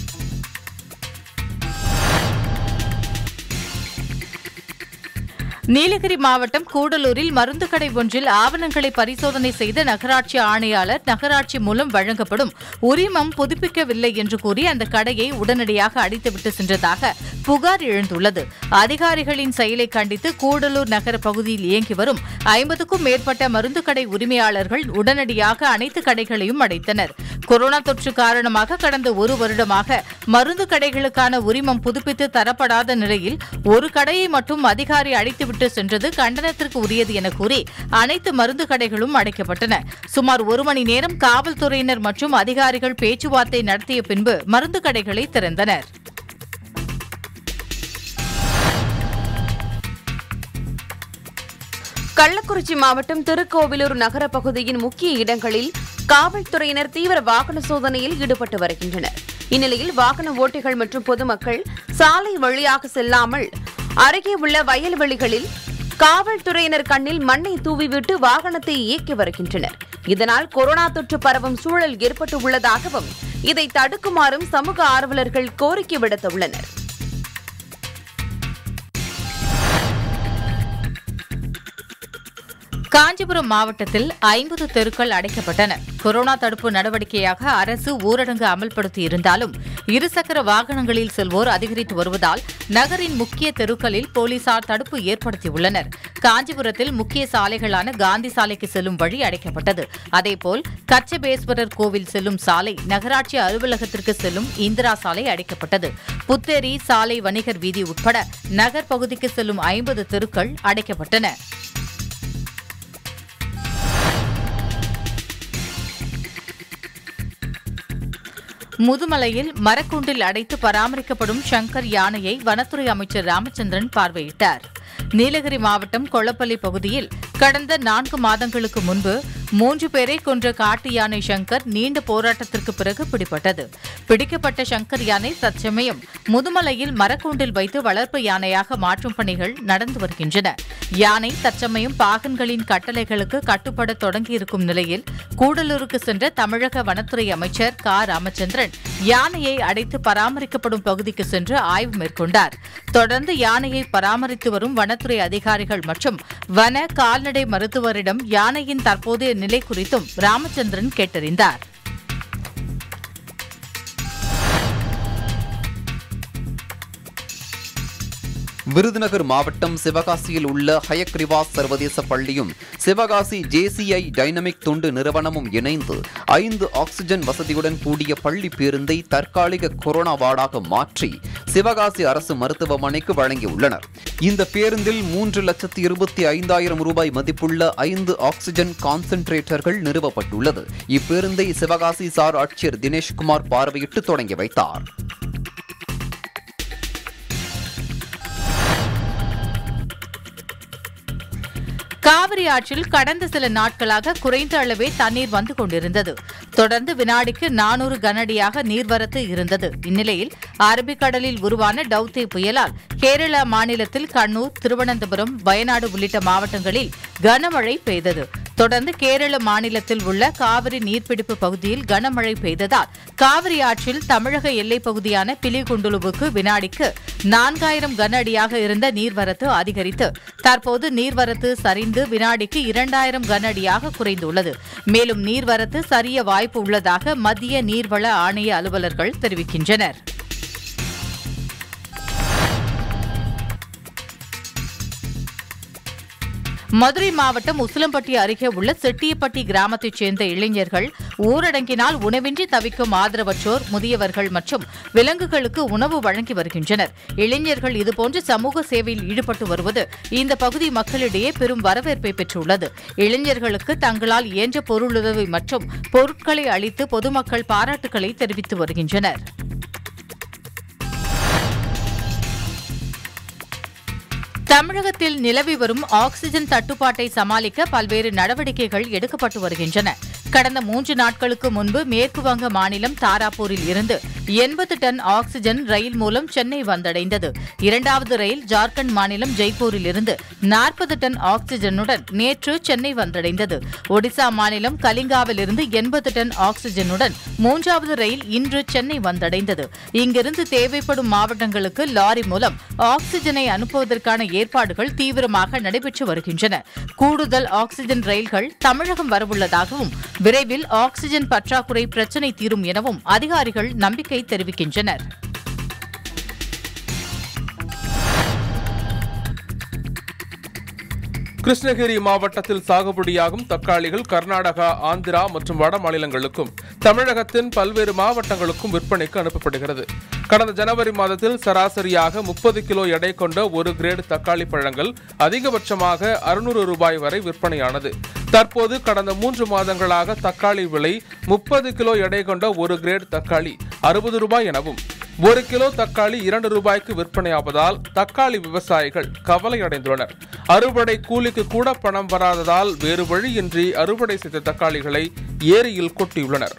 நீலகிரி மாவட்டம் கூடலூரில் மருந்து கடை ஒன்றில் ஆவணங்களை பரிசோதனை செய்த நகராட்சி ஆணையாளர் நகராட்சி மூலம் வழங்கப்படும் உரிமம் புதுப்பிக்கவில்லை என்று கூறி அந்த கடையை உடனடியாக அடித்துவிட்டு சென்றதாக புகார் எழுந்துள்ளது அதிகாரிகளின் செயலை கண்டித்து கூடலூர் நகர பகுதியில் இயங்கி வரும் ஐம்பதுக்கும் மேற்பட்ட மருந்து கடை உரிமையாளர்கள் உடனடியாக அனைத்து கடைகளையும் அடைத்தனர் கொரோனா தொற்று காரணமாக கடந்த ஒரு வருடமாக மருந்து கடைகளுக்கான உரிமம் புதுப்பித்து தரப்படாத நிலையில் ஒரு கடையை மட்டும் அதிகாரி அடைத்துவிட்டு சென்றது கண்டனத்திற்கு உரியது என கூறி அனைத்து மருந்து கடைகளும் அடைக்கப்பட்டன சுமார் ஒரு மணி நேரம் காவல்துறையினர் மற்றும் அதிகாரிகள் பேச்சுவார்த்தை நடத்திய பின்பு மருந்து கடைகளை திறந்தனர் கள்ளக்குறிச்சி மாவட்டம் திருக்கோவிலூர் நகர பகுதியின் முக்கிய இடங்களில் காவல்துறையினர் தீவிர வாகன சோதனையில் ஈடுபட்டு வருகின்றனர் இந்நிலையில் வாகன ஓட்டிகள் மற்றும் பொதுமக்கள் சாலை வழியாக செல்லாமல் அருகே உள்ள வயல்வெளிகளில் காவல்துறையினர் கண்ணில் மண்ணை தூவிவிட்டு வாகனத்தை இயக்கி வருகின்றனர் இதனால் கொரோனா தொற்று பரவும் சூழல் ஏற்பட்டு உள்ளதாகவும் இதை தடுக்குமாறும் சமூக ஆர்வலர்கள் கோரிக்கை விடுத்துள்ளனர் காஞ்சிபுரம் மாவட்டத்தில் ஐம்பது தெருக்கள் அடைக்கப்பட்டன கொரோனா தடுப்பு நடவடிக்கையாக அரசு ஊரடங்கு அமல்படுத்தி இருந்தாலும் இருசக்கர வாகனங்களில் செல்வோர் அதிகரித்து வருவதால் நகரின் முக்கிய தெருக்களில் போலீசார் தடுப்பு ஏற்படுத்தியுள்ளனர் காஞ்சிபுரத்தில் முக்கிய சாலைகளான காந்தி சாலைக்கு செல்லும் வழி அடைக்கப்பட்டது அதேபோல் கச்சபேஸ்வரர் கோவில் செல்லும் சாலை நகராட்சி அலுவலகத்திற்கு செல்லும் இந்திரா சாலை அடைக்கப்பட்டது புத்தேரி சாலை வணிகர் வீதி உட்பட நகர் பகுதிக்கு செல்லும் ஐம்பது தெருக்கள் அடைக்கப்பட்டன முதுமலையில் மரக்கூண்டில் அடைத்து பராமரிக்கப்படும் சங்கர் யானையை வனத்துறை அமைச்சர் ராமச்சந்திரன் பார்வையிட்டார் நீலகிரி மாவட்டம் கொளப்பள்ளி பகுதியில் கடந்த நான்கு மாதங்களுக்கு முன்பு மூன்று பேரை கொன்ற காட்டு யானை சங்கர் நீண்ட போராட்டத்திற்கு பிறகு பிடிபட்டது பிடிக்கப்பட்ட சங்கர் யானை தற்சமயம் முதுமலையில் மரக்கூண்டில் வைத்து வளர்ப்பு யானையாக மாற்றும் பணிகள் நடந்து வருகின்றன யானை தற்சமயம் பாகன்களின் கட்டளைகளுக்கு கட்டுப்பட தொடங்கியிருக்கும் நிலையில் கூடலூருக்கு சென்ற தமிழக வனத்துறை அமைச்சர் க ராமச்சந்திரன் யானையை அடைத்து பராமரிக்கப்படும் பகுதிக்கு சென்று ஆய்வு மேற்கொண்டார் தொடர்ந்து யானையை பராமரித்து வரும் வனத்துறை அதிகாரிகள் மற்றும் வன கால்நடை மருத்துவரிடம் யானையின் தற்போதைய நிலை குறித்தும் ராமச்சந்திரன் கேட்டறிந்தார் விருதுநகர் மாவட்டம் சிவகாசியில் உள்ள ஹயக்ரிவாஸ் சர்வதேச பள்ளியும் சிவகாசி ஜேசிஐ டைனமிக் தொண்டு நிறுவனமும் இணைந்து ஐந்து ஆக்ஸிஜன் வசதியுடன் கூடிய பள்ளி பேருந்தை தற்காலிக கொரோனா வார்டாக மாற்றி சிவகாசி அரசு மருத்துவமனைக்கு வழங்கியுள்ளனர் இந்த பேருந்தில் மூன்று லட்சத்து இருபத்தி ஐந்தாயிரம் ரூபாய் மதிப்புள்ள ஐந்து ஆக்ஸிஜன் கான்சென்ட்ரேட்டர்கள் நிறுவப்பட்டுள்ளது இப்பேருந்தை சிவகாசி சார் ஆட்சியர் தினேஷ்குமார் பார்வையிட்டு தொடங்கி வைத்தார் காவிரி ஆற்றில் கடந்த சில நாட்களாக குறைந்த அளவே தண்ணீர் வந்து கொண்டிருந்தது தொடர்ந்து வினாடிக்கு நானூறு கனஅடியாக நீர்வரத்து இருந்தது இந்நிலையில் அரபிக்கடலில் உருவான டவுதே புயலால் கேரள மாநிலத்தில் கண்ணூர் திருவனந்தபுரம் வயநாடு உள்ளிட்ட மாவட்டங்களில் கனமழை பெய்தது தொடர்ந்து கேரள மாநிலத்தில் உள்ள காவிரி நீர்பிடிப்பு பகுதியில் கனமழை பெய்ததால் காவிரி ஆற்றில் தமிழக எல்லைப் பகுதியான பிலிகுண்டுலுவுக்கு வினாடிக்கு நான்காயிரம் கன அடியாக இருந்த நீர்வரத்து அதிகரித்து தற்போது நீர்வரத்து சரிந்து வினாடிக்கு இரண்டாயிரம் கன அடியாக குறைந்துள்ளது மேலும் நீர்வரத்து சரிய வாய்ப்பு உள்ளதாக மத்திய நீர்வள ஆணைய அலுவலர்கள் தெரிவிக்கின்றனர் மதுரை மாவட்டம் உசிலம்பட்டி அருகே உள்ள செட்டியப்பட்டி கிராமத்தைச் சேர்ந்த இளைஞர்கள் ஊரடங்கினால் உணவின்றி தவிக்கும் ஆதரவற்றோர் முதியவர்கள் மற்றும் விலங்குகளுக்கு உணவு வழங்கி வருகின்றனர் இளைஞர்கள் இதுபோன்ற சமூக சேவையில் ஈடுபட்டு வருவது இந்த பகுதி மக்களிடையே பெரும் வரவேற்பை பெற்றுள்ளது இளைஞர்களுக்கு தங்களால் இயன்ற பொருளுதவி மற்றும் பொருட்களை அளித்து பொதுமக்கள் பாராட்டுக்களை தெரிவித்து வருகின்றனர் தமிழகத்தில் நிலவி வரும் ஆக்ஸிஜன் தட்டுப்பாட்டை சமாளிக்க பல்வேறு நடவடிக்கைகள் எடுக்கப்பட்டு வருகின்றன கடந்த மூன்று நாட்களுக்கு முன்பு மேற்கு வங்க மாநிலம் தாராப்பூரில் இருந்து எண்பது டன் ஆக்ஸிஜன் ரயில் மூலம் சென்னை வந்தடைந்தது இரண்டாவது ரயில் ஜார்க்கண்ட் மாநிலம் ஜெய்ப்பூரில் இருந்து நாற்பது டன் ஆக்ஸிஜனுடன் நேற்று சென்னை வந்தடைந்தது ஒடிசா மாநிலம் கலிங்காவில் இருந்து எண்பது டன் ஆக்ஸிஜனுடன் மூன்றாவது ரயில் இன்று சென்னை வந்தடைந்தது இங்கிருந்து தேவைப்படும் மாவட்டங்களுக்கு லாரி மூலம் ஆக்ஸிஜனை அனுப்புவதற்கான ஏற்பாடுகள் தீவிரமாக நடைபெற்று வருகின்றன கூடுதல் ஆக்ஸிஜன் ரயில்கள் தமிழகம் வரவுள்ளதாகவும் விரைவில் ஆக்ஸிஜன் பற்றாக்குறை பிரச்சினை தீரும் எனவும் அதிகாரிகள் நம்பிக்கை தெரிவிக்கின்றனர் கிருஷ்ணகிரி மாவட்டத்தில் சாகுபடியாகும் தக்காளிகள் கர்நாடகா ஆந்திரா மற்றும் வட மாநிலங்களுக்கும் தமிழகத்தின் பல்வேறு மாவட்டங்களுக்கும் விற்பனைக்கு அனுப்பப்படுகிறது கடந்த ஜனவரி மாதத்தில் சராசரியாக முப்பது கிலோ எடை கொண்ட ஒரு கிரேடு தக்காளி பழங்கள் அதிகபட்சமாக அறுநூறு ரூபாய் வரை விற்பனையானது தற்போது கடந்த மூன்று மாதங்களாக தக்காளி விலை முப்பது கிலோ எடை கொண்ட ஒரு கிரேட் தக்காளி அறுபது ரூபாய் எனவும் ஒரு கிலோ தக்காளி இரண்டு ரூபாய்க்கு விற்பனையாவதால் தக்காளி விவசாயிகள் கவலை அடைந்துள்ளனர் அறுவடை கூலிக்கு கூட பணம் வராததால் வேறு வழியின்றி அறுவடை செய்த தக்காளிகளை ஏரியில் கொட்டியுள்ளனர்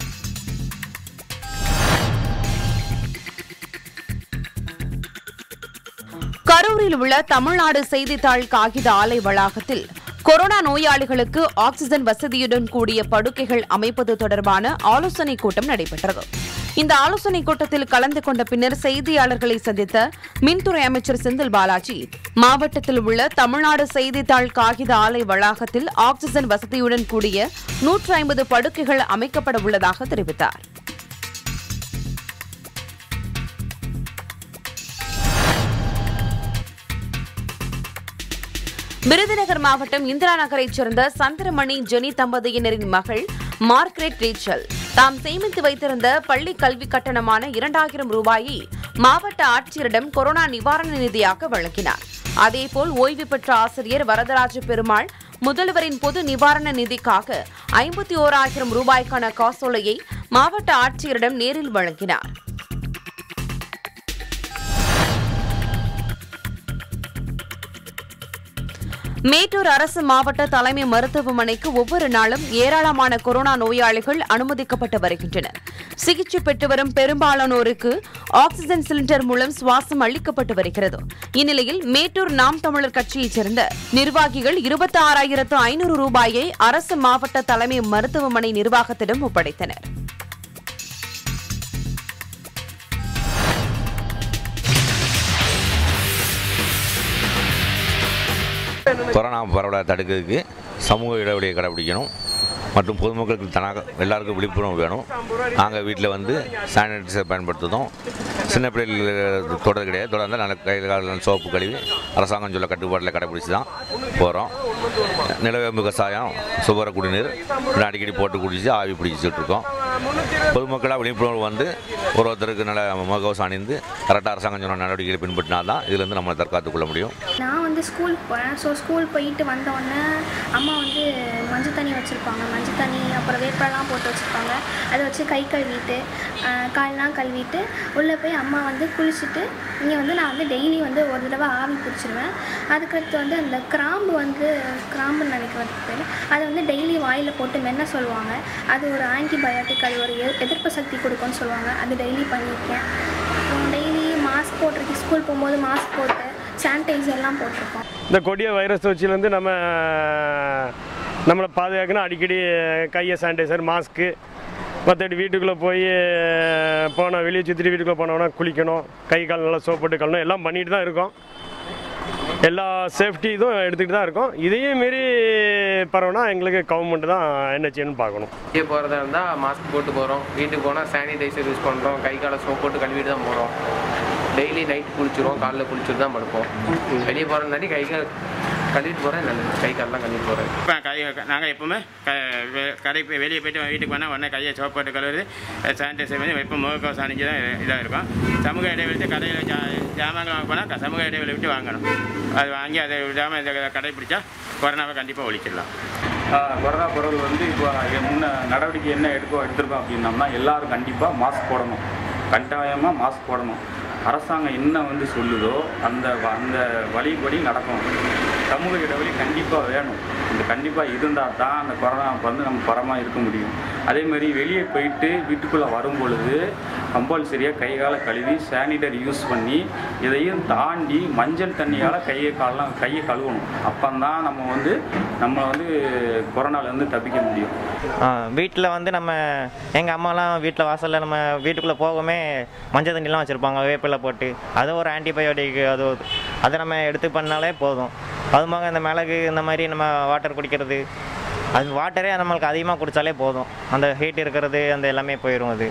கரூரில் உள்ள தமிழ்நாடு செய்தித்தாள் காகித ஆலை வளாகத்தில் கொரோனா நோயாளிகளுக்கு ஆக்ஸிஜன் வசதியுடன் கூடிய படுக்கைகள் அமைப்பது தொடர்பான ஆலோசனைக் கூட்டம் நடைபெற்றது இந்த ஆலோசனைக் கூட்டத்தில் கலந்து கொண்ட பின்னர் செய்தியாளர்களை சந்தித்த மின்துறை அமைச்சர் செந்தில் பாலாஜி மாவட்டத்தில் உள்ள தமிழ்நாடு செய்தித்தாள் காகித ஆலை வளாகத்தில் ஆக்ஸிஜன் வசதியுடன் கூடிய நூற்று ஐம்பது படுக்கைகள் அமைக்கப்பட உள்ளதாக தெரிவித்தார் விருதுநகர் மாவட்டம் இந்திரா நகரைச் சேர்ந்த சந்திரமணி ஜெனி தம்பதியினரின் மகள் மார்க்ரெட் ரீச்சல் தாம் சேமித்து வைத்திருந்த பள்ளி கல்வி கட்டணமான இரண்டாயிரம் ரூபாயை மாவட்ட ஆட்சியரிடம் கொரோனா நிவாரண நிதியாக வழங்கினார் அதேபோல் ஓய்வு பெற்ற ஆசிரியர் வரதராஜ பெருமாள் முதல்வரின் பொது நிவாரண நிதிக்காக ஐம்பத்தி ஓராயிரம் ரூபாய்க்கான காசோலையை மாவட்ட ஆட்சியரிடம் நேரில் வழங்கினார் மேட்டூர் அரசு மாவட்ட தலைமை மருத்துவமனைக்கு ஒவ்வொரு நாளும் ஏராளமான கொரோனா நோயாளிகள் அனுமதிக்கப்பட்டு வருகின்றனர் சிகிச்சை பெற்று வரும் பெரும்பாலானோருக்கு ஆக்ஸிஜன் சிலிண்டர் மூலம் சுவாசம் அளிக்கப்பட்டு வருகிறது இந்நிலையில் மேட்டூர் நாம் தமிழர் கட்சியைச் சேர்ந்த நிர்வாகிகள் இருபத்தி ஆறாயிரத்து ஐநூறு ரூபாயை அரசு மாவட்ட தலைமை மருத்துவமனை நிர்வாகத்திடம் ஒப்படைத்தனர் கொரோனா பரவலை தடுக்கிறதுக்கு சமூக இடைவெளியை கடைபிடிக்கணும் மற்றும் பொதுமக்களுக்கு தனாக எல்லாருக்கும் விழிப்புணர்வு வேணும் நாங்கள் வீட்டில் வந்து சானிடைசர் பயன்படுத்துகிறோம் சின்ன பிள்ளைகள் தொடர்ந்து கிடையாது தொடர்ந்து நல்ல கையில் காலில் சோப்பு கழுவி அரசாங்கம் சொல்ல கட்டுப்பாட்டில் கடைபிடிச்சி தான் போகிறோம் நிலவேம்பு கசாயம் சுவர குடிநீர் இன்னும் அடிக்கடி போட்டு குடிச்சு ஆவி பிடிச்சிட்டு இருக்கோம் பொதுமக்களாக விழிப்புணர்வு வந்து ஒரு ஒருத்தருக்கு நல்ல முகவசம் அணிந்து கரெக்டாக அரசாங்கம் சொன்ன நடவடிக்கைகளை பின்பற்றினா தான் இதுலேருந்து நம்மளை தற்காத்துக் கொள்ள முடியும் நான் வந்து ஸ்கூலுக்கு போகிறேன் ஸோ ஸ்கூல் போயிட்டு வந்தோடனே அம்மா வந்து மஞ்சள் தண்ணி வச்சுருப்பாங்க மஞ்சள் தண்ணி அப்புறம் வேப்பெல்லாம் போட்டு வச்சுருப்பாங்க அதை வச்சு கை கழுவிட்டு ஆஹ், கால்லாம் கழுவிட்டு உள்ளே போய் அம்மா வந்து குளிச்சுட்டு இங்கே வந்து நான் வந்து டெய்லி வந்து ஒரு தடவை ஆவி பிடிச்சிருவேன் அதுக்கடுத்து வந்து அந்த கிராம்பு வந்து கிராம்புன்னு நினைக்கிறேன் பேர் அதை வந்து டெய்லி வாயில் போட்டு மென்ன சொல்லுவாங்க அது ஒரு ஆன்டிபயோட்டிக் அது ஒரு எ- எதிர்ப்பு சக்தி கொடுக்கும்னு சொல்லுவாங்க அது டெய்லி பண்ணியிருக்கேன் அப்புறம் டெய்லி மாஸ்க் போட்டிருக்கேன் ஸ்கூல் போகும்போது மாஸ்க் போட்டு சானிடைசர்லாம் போட்டிருக்கோம் இந்த கொடிய வைரஸ் தொற்றிலேருந்து நம்ம நம்மளை பாதுகாக்கணும் அடிக்கடி கையை சானிடைசர் மாஸ்க்கு மற்றபடி வீட்டுக்குள்ளே போய் போனால் வெளியே சுற்றிட்டு வீட்டுக்குள்ளே போனோம்னா குளிக்கணும் கை கால் நல்லா சோப் போட்டு கழணும் எல்லாம் பண்ணிட்டு தான் இருக்கோம் எல்லா சேஃப்டி இதுவும் எடுத்துக்கிட்டு தான் இருக்கோம் இதையும் மீறி பரவுனா எங்களுக்கு கவர்மெண்ட் தான் என்ன செய்யணும்னு பார்க்கணும் வெளியே போகிறதா இருந்தால் மாஸ்க் போட்டு போகிறோம் வீட்டுக்கு போனால் சானிடைசர் யூஸ் பண்ணுறோம் கை காலை சோப் போட்டு கழுவிட்டு தான் போகிறோம் டெய்லி நைட் குளிச்சிருவோம் காலைல குளிச்சுட்டு தான் படுப்போம் வெளியே போகிறதுனாடி கை கால் கழுவிட்டு போகிறேன் நல்லது கை காலெலாம் கழுவிட்டு போகிறேன் இப்போ கை நாங்கள் எப்போவுமே க வெ- கடை போய் வெளியே போயிட்டு வீட்டுக்கு வந்தால் உடனே கையை சோப் போட்டு கழுவுறது சானிடைசர் பண்ணி இப்போ முகக்கவசம் அணிஞ்சு தான் இதாக இருக்கும் சமூக இடைவெளி கடையில் ஜா ஜாமான்கள் வாங்க போனால் சமூக இடைவெளி விட்டு வாங்கணும் அது வாங்கி அதை விடாமல் இதை கடைப்பிடிச்சா கொரோனாவை கண்டிப்பாக ஒழிச்சிடலாம் ஆஹ் கொரோனா பரவல் வந்து இப்போ முன்ன நடவடிக்கை என்ன எடுக்கோ எடுத்திருக்கோம் அப்படின்னம்னா எல்லாரும் கண்டிப்பாக மாஸ்க் போடணும் கட்டாயமாக மாஸ்க் போடணும் அரசாங்கம் என்ன வந்து சொல்லுதோ அந்த வ- அந்த வழிபடி நடக்கணும் சமூக இடைவெளி கண்டிப்பாக வேணும் இந்த கண்டிப்பாக இருந்தால் தான் அந்த கொரோனா வந்து நம்ம பரமாக இருக்க முடியும் அதே மாதிரி வெளியே போயிட்டு வீட்டுக்குள்ளே வரும் பொழுது கம்பல்சரியாக கை காலை கழுவி சானிடர் யூஸ் பண்ணி இதையும் தாண்டி மஞ்சள் தண்ணியால் கையை காலெலாம் கையை கழுவணும் அப்போந்தான் நம்ம வந்து நம்ம வந்து கொரோனாலேருந்து தப்பிக்க முடியும் வீட்டில் வந்து நம்ம எங்கள் அம்மாலாம் வீட்டில் வாசலில் நம்ம வீட்டுக்குள்ளே போகவே மஞ்சள் தண்ணிலாம் வச்சுருப்பாங்க வேப்பிலை போட்டு அது ஒரு ஆன்டிபயோட்டிக் அது ஒரு- அதை நம்ம எடுத்து பண்ணாலே போதும் அதுமாக இந்த மிளகு இந்த மாதிரி நம்ம வாட்டர் குடிக்கிறது அது வாட்டரே நம்மளுக்கு அதிகமாக குடித்தாலே போதும் அந்த ஹீட் இருக்கிறது அந்த எல்லாமே போயிடும் அது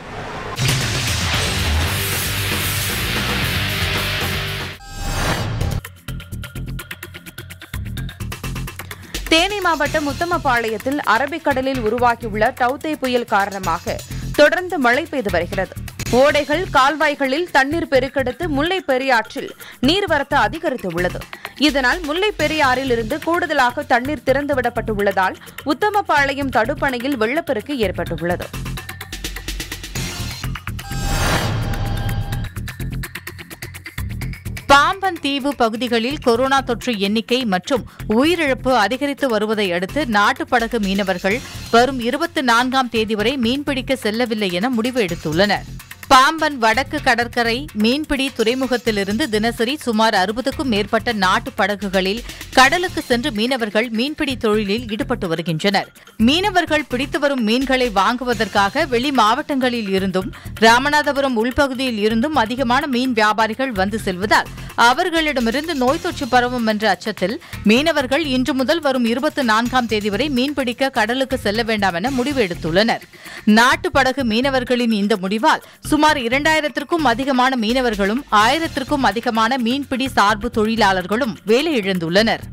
தேனி மாவட்டம் உத்தமபாளையத்தில் அரபிக்கடலில் உருவாகியுள்ள டவுதே புயல் காரணமாக தொடர்ந்து மழை பெய்து வருகிறது ஓடைகள் கால்வாய்களில் தண்ணீர் பெருக்கெடுத்து முல்லை பெரியாற்றில் நீர்வரத்து அதிகரித்துள்ளது இதனால் முல்லை பெரியாறில் இருந்து கூடுதலாக தண்ணீர் திறந்துவிடப்பட்டுள்ளதால் உத்தமபாளையம் தடுப்பணையில் வெள்ளப்பெருக்கு ஏற்பட்டுள்ளது பாம்பன் தீவு பகுதிகளில் கொரோனா தொற்று எண்ணிக்கை மற்றும் உயிரிழப்பு அதிகரித்து வருவதை அடுத்து நாட்டுப்படகு மீனவர்கள் வரும் இருபத்தி நான்காம் தேதி வரை மீன்பிடிக்க செல்லவில்லை என முடிவு எடுத்துள்ளனர் பாம்பன் வடக்கு கடற்கரை மீன்பிடி துறைமுகத்திலிருந்து தினசரி சுமார் அறுபதுக்கும் மேற்பட்ட நாட்டு படகுகளில் கடலுக்கு சென்று மீனவர்கள் மீன்பிடி தொழிலில் ஈடுபட்டு வருகின்றனர் மீனவர்கள் பிடித்து வரும் மீன்களை வாங்குவதற்காக வெளி மாவட்டங்களில் இருந்தும் ராமநாதபுரம் உள்பகுதியில் இருந்தும் அதிகமான மீன் வியாபாரிகள் வந்து செல்வதால் அவர்களிடமிருந்து நோய் தொற்று பரவும் என்ற அச்சத்தில் மீனவர்கள் இன்று முதல் வரும் இருபத்தி நான்காம் தேதி வரை மீன்பிடிக்க கடலுக்கு செல்ல வேண்டாம் என முடிவு எடுத்துள்ளனர் நாட்டு படகு மீனவர்களின் இந்த முடிவால் சுமார் இரண்டாயிரத்திற்கும் அதிகமான மீனவர்களும் ஆயிரத்திற்கும் அதிகமான மீன்பிடி சார்பு தொழிலாளர்களும் வேலை இழந்துள்ளனர்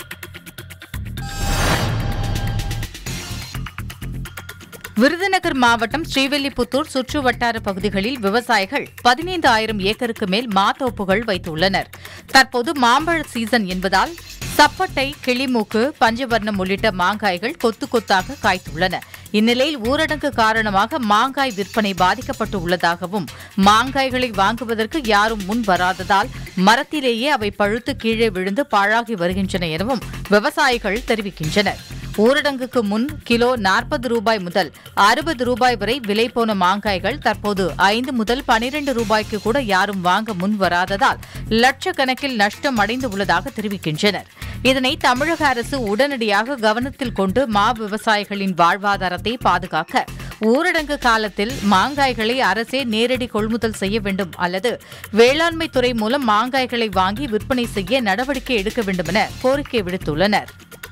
விருதுநகர் மாவட்டம் ஸ்ரீவில்லிபுத்தூர் சுற்று வட்டார பகுதிகளில் விவசாயிகள் பதினைந்து ஆயிரம் ஏக்கருக்கு மேல் மாத்தோப்புகள் வைத்துள்ளனர் தற்போது மாம்பழ சீசன் என்பதால் சப்பட்டை கிளிமூக்கு பஞ்சவர்ணம் உள்ளிட்ட மாங்காய்கள் கொத்து கொத்தாக காய்த்துள்ளன இந்நிலையில் ஊரடங்கு காரணமாக மாங்காய் விற்பனை பாதிக்கப்பட்டு உள்ளதாகவும் மாங்காய்களை வாங்குவதற்கு யாரும் முன் வராததால் மரத்திலேயே அவை பழுத்து கீழே விழுந்து பாழாகி வருகின்றன எனவும் விவசாயிகள் தெரிவிக்கின்றனர் ஊரடங்குக்கு முன் கிலோ நாற்பது ரூபாய் முதல் அறுபது ரூபாய் வரை விலை போன மாங்காய்கள் தற்போது ஐந்து முதல் பனிரெண்டு ரூபாய்க்கு கூட யாரும் வாங்க முன் வராததால் லட்சக்கணக்கில் நஷ்டம் அடைந்து உள்ளதாக தெரிவிக்கின்றனர் இதனை தமிழக அரசு உடனடியாக கவனத்தில் கொண்டு மா விவசாயிகளின் வாழ்வாதாரத்தை பாதுகாக்க ஊரடங்கு காலத்தில் மாங்காய்களை அரசே நேரடி கொள்முதல் செய்ய வேண்டும் அல்லது வேளாண்மை துறை மூலம் மாங்காய்களை வாங்கி விற்பனை செய்ய நடவடிக்கை எடுக்க வேண்டும் என கோரிக்கை விடுத்துள்ளனர்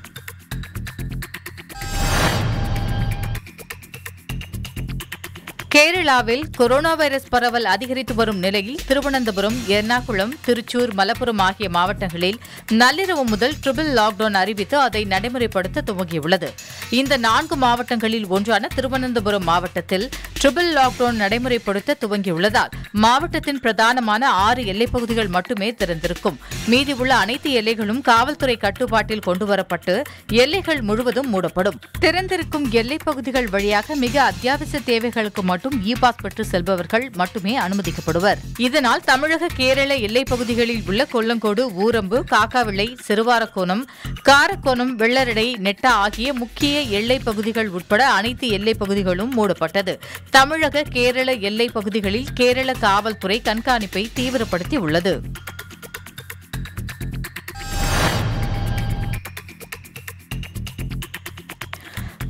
கேரளாவில் கொரோனா வைரஸ் பரவல் அதிகரித்து வரும் நிலையில் திருவனந்தபுரம் எர்ணாகுளம் திருச்சூர் மலப்புரம் ஆகிய மாவட்டங்களில் நள்ளிரவு முதல் ட்ரிபிள் லாக்டவுன் அறிவித்து அதை நடைமுறைப்படுத்த துவங்கியுள்ளது இந்த நான்கு மாவட்டங்களில் ஒன்றான திருவனந்தபுரம் மாவட்டத்தில் ட்ரிபிள் லாக்டவுன் நடைமுறைப்படுத்த துவங்கியுள்ளதால் மாவட்டத்தின் பிரதானமான ஆறு எல்லைப் பகுதிகள் மட்டுமே திறந்திருக்கும் மீதி உள்ள அனைத்து எல்லைகளும் காவல்துறை கட்டுப்பாட்டில் கொண்டுவரப்பட்டு எல்லைகள் முழுவதும் மூடப்படும் திறந்திருக்கும் எல்லைப் பகுதிகள் வழியாக மிக அத்தியாவசிய தேவைகளுக்கு மட்டும் இ பாஸ் பெற்று செல்பவர்கள் மட்டுமே அனுமதிக்கப்படுவர் இதனால் தமிழக கேரள எல்லைப் பகுதிகளில் உள்ள கொல்லங்கோடு ஊரம்பு காக்காவிளை சிறுவாரக்கோணம் காரக்கோணம் வெள்ளரடை நெட்டா ஆகிய முக்கிய எல்லைப் பகுதிகள் உட்பட அனைத்து எல்லைப் பகுதிகளும் மூடப்பட்டது தமிழக கேரள எல்லைப் பகுதிகளில் கேரள காவல்துறை கண்காணிப்பை தீவிரப்படுத்தி உள்ளது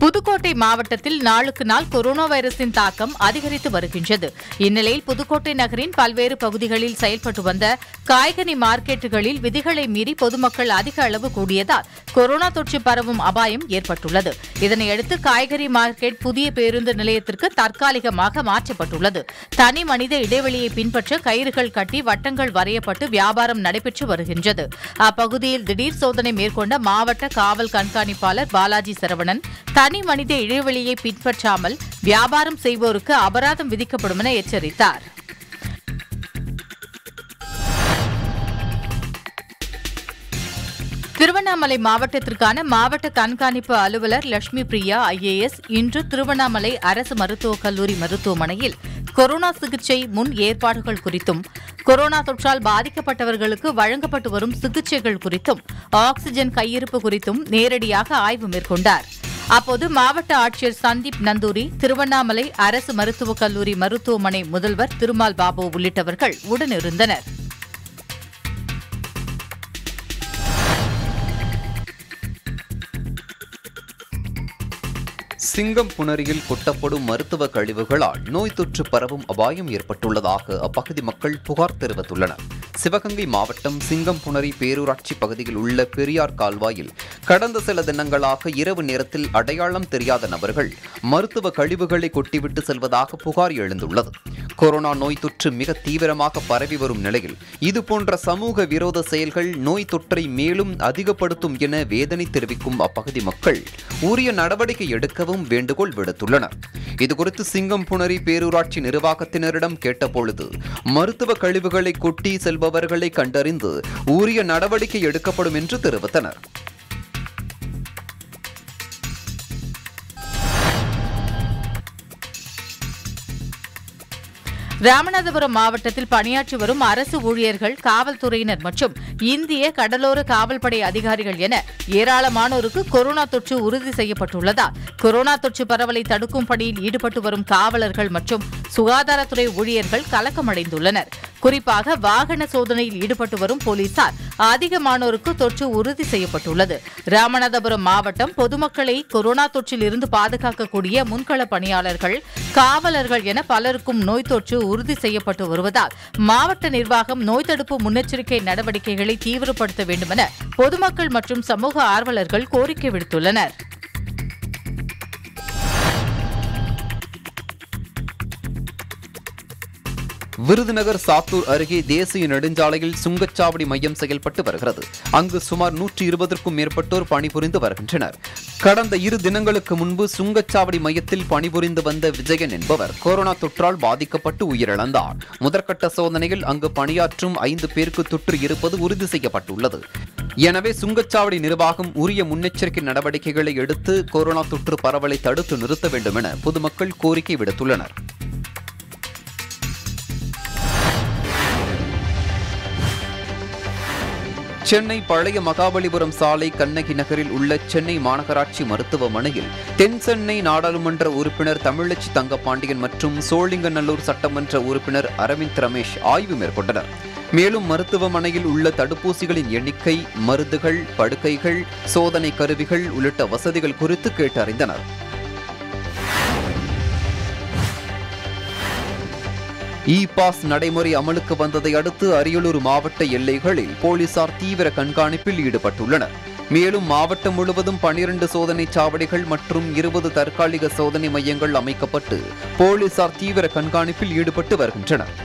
புதுக்கோட்டை மாவட்டத்தில் நாளுக்கு நாள் கொரோனா வைரஸின் தாக்கம் அதிகரித்து வருகின்றது இந்நிலையில் புதுக்கோட்டை நகரின் பல்வேறு பகுதிகளில் செயல்பட்டு வந்த காய்கனி மார்க்கெட்டுகளில் விதிகளை மீறி பொதுமக்கள் அதிக அளவு கூடியதால் கொரோனா தொற்று பரவும் அபாயம் ஏற்பட்டுள்ளது இதனையடுத்து காய்கறி மார்க்கெட் புதிய பேருந்து நிலையத்திற்கு தற்காலிகமாக மாற்றப்பட்டுள்ளது தனி மனித இடைவெளியை பின்பற்ற கயிறுகள் கட்டி வட்டங்கள் வரையப்பட்டு வியாபாரம் நடைபெற்று வருகின்றது அப்பகுதியில் திடீர் சோதனை மேற்கொண்ட மாவட்ட காவல் கண்காணிப்பாளர் பாலாஜி சரவணன் தனி மனித இடைவெளியை பின்பற்றாமல் வியாபாரம் செய்வோருக்கு அபராதம் விதிக்கப்படும் என எச்சரித்தார் திருவண்ணாமலை மாவட்டத்திற்கான மாவட்ட கண்காணிப்பு அலுவலர் லட்சுமி பிரியா ஐஏஎஸ் இன்று திருவண்ணாமலை அரசு மருத்துவக் கல்லூரி மருத்துவமனையில் கொரோனா சிகிச்சை முன் ஏற்பாடுகள் குறித்தும் கொரோனா தொற்றால் பாதிக்கப்பட்டவர்களுக்கு வழங்கப்பட்டு வரும் சிகிச்சைகள் குறித்தும் ஆக்ஸிஜன் கையிருப்பு குறித்தும் நேரடியாக ஆய்வு மேற்கொண்டார் அப்போது மாவட்ட ஆட்சியர் சந்தீப் நந்தூரி திருவண்ணாமலை அரசு மருத்துவக் கல்லூரி மருத்துவமனை முதல்வர் திருமால் பாபு உள்ளிட்டவர்கள் உடனிருந்தனர் சிங்கம் புணரியில் கொட்டப்படும் மருத்துவ கழிவுகளால் நோய் தொற்று பரவும் அபாயம் ஏற்பட்டுள்ளதாக அப்பகுதி மக்கள் புகார் தெரிவித்துள்ளனர் சிவகங்கை மாவட்டம் சிங்கம் புணரி பேரூராட்சி பகுதியில் உள்ள பெரியார் கால்வாயில் கடந்த சில தினங்களாக இரவு நேரத்தில் அடையாளம் தெரியாத நபர்கள் மருத்துவ கழிவுகளை கொட்டிவிட்டு செல்வதாக புகார் எழுந்துள்ளது கொரோனா நோய் தொற்று மிக தீவிரமாக பரவி வரும் நிலையில் இதுபோன்ற சமூக விரோத செயல்கள் நோய் தொற்றை மேலும் அதிகப்படுத்தும் என வேதனை தெரிவிக்கும் அப்பகுதி மக்கள் உரிய நடவடிக்கை எடுக்கவும் வேண்டுகோள் விடுத்துள்ளனர் இதுகுறித்து சிங்கம் புணரி பேரூராட்சி நிர்வாகத்தினரிடம் கேட்டபொழுது மருத்துவ கழிவுகளை கொட்டி செல்பவர்களை கண்டறிந்து உரிய நடவடிக்கை எடுக்கப்படும் என்று தெரிவித்தனர் ராமநாதபுரம் மாவட்டத்தில் பணியாற்றி வரும் அரசு ஊழியர்கள் காவல்துறையினர் மற்றும் இந்திய கடலோர காவல்படை அதிகாரிகள் என ஏராளமானோருக்கு கொரோனா தொற்று உறுதி செய்யப்பட்டுள்ளதால் கொரோனா தொற்று பரவலை தடுக்கும் பணியில் ஈடுபட்டு வரும் காவலர்கள் மற்றும் சுகாதாரத்துறை ஊழியர்கள் கலக்கமடைந்துள்ளனர் குறிப்பாக வாகன சோதனையில் ஈடுபட்டு வரும் போலீசார் அதிகமானோருக்கு தொற்று உறுதி செய்யப்பட்டுள்ளது ராமநாதபுரம் மாவட்டம் பொதுமக்களை கொரோனா தொற்றில் இருந்து பாதுகாக்கக்கூடிய முன்கள பணியாளர்கள் காவலர்கள் என பலருக்கும் நோய் தொற்று உறுதி செய்யப்பட்டு வருவதால் மாவட்ட நிர்வாகம் நோய் தடுப்பு முன்னெச்சரிக்கை நடவடிக்கைகளை தீவிரப்படுத்த வேண்டுமென பொதுமக்கள் மற்றும் சமூக ஆர்வலர்கள் கோரிக்கை விடுத்துள்ளனர் விருதுநகர் சாத்தூர் அருகே தேசிய நெடுஞ்சாலையில் சுங்கச்சாவடி மையம் செயல்பட்டு வருகிறது அங்கு சுமார் நூற்றி இருபதற்கும் மேற்பட்டோர் பணிபுரிந்து வருகின்றனர் கடந்த இரு தினங்களுக்கு முன்பு சுங்கச்சாவடி மையத்தில் பணிபுரிந்து வந்த விஜயன் என்பவர் கொரோனா தொற்றால் பாதிக்கப்பட்டு உயிரிழந்தார் முதற்கட்ட சோதனையில் அங்கு பணியாற்றும் ஐந்து பேருக்கு தொற்று இருப்பது உறுதி செய்யப்பட்டுள்ளது எனவே சுங்கச்சாவடி நிர்வாகம் உரிய முன்னெச்சரிக்கை நடவடிக்கைகளை எடுத்து கொரோனா தொற்று பரவலை தடுத்து நிறுத்த வேண்டும் என பொதுமக்கள் கோரிக்கை விடுத்துள்ளனர் சென்னை பழைய மகாபலிபுரம் சாலை கண்ணகி நகரில் உள்ள சென்னை மாநகராட்சி மருத்துவமனையில் தென் சென்னை நாடாளுமன்ற உறுப்பினர் தமிழச்சி தங்கப்பாண்டியன் மற்றும் சோழிங்கநல்லூர் சட்டமன்ற உறுப்பினர் அரவிந்த் ரமேஷ் ஆய்வு மேற்கொண்டனர் மேலும் மருத்துவமனையில் உள்ள தடுப்பூசிகளின் எண்ணிக்கை மருந்துகள் படுக்கைகள் சோதனை கருவிகள் உள்ளிட்ட வசதிகள் குறித்து கேட்டறிந்தனர் இ பாஸ் நடைமுறை அமலுக்கு வந்ததை அடுத்து அரியலூர் மாவட்ட எல்லைகளில் போலீசார் தீவிர கண்காணிப்பில் ஈடுபட்டுள்ளனர் மேலும் மாவட்டம் முழுவதும் பனிரண்டு சோதனை சாவடிகள் மற்றும் இருபது தற்காலிக சோதனை மையங்கள் அமைக்கப்பட்டு போலீசார் தீவிர கண்காணிப்பில் ஈடுபட்டு வருகின்றனர்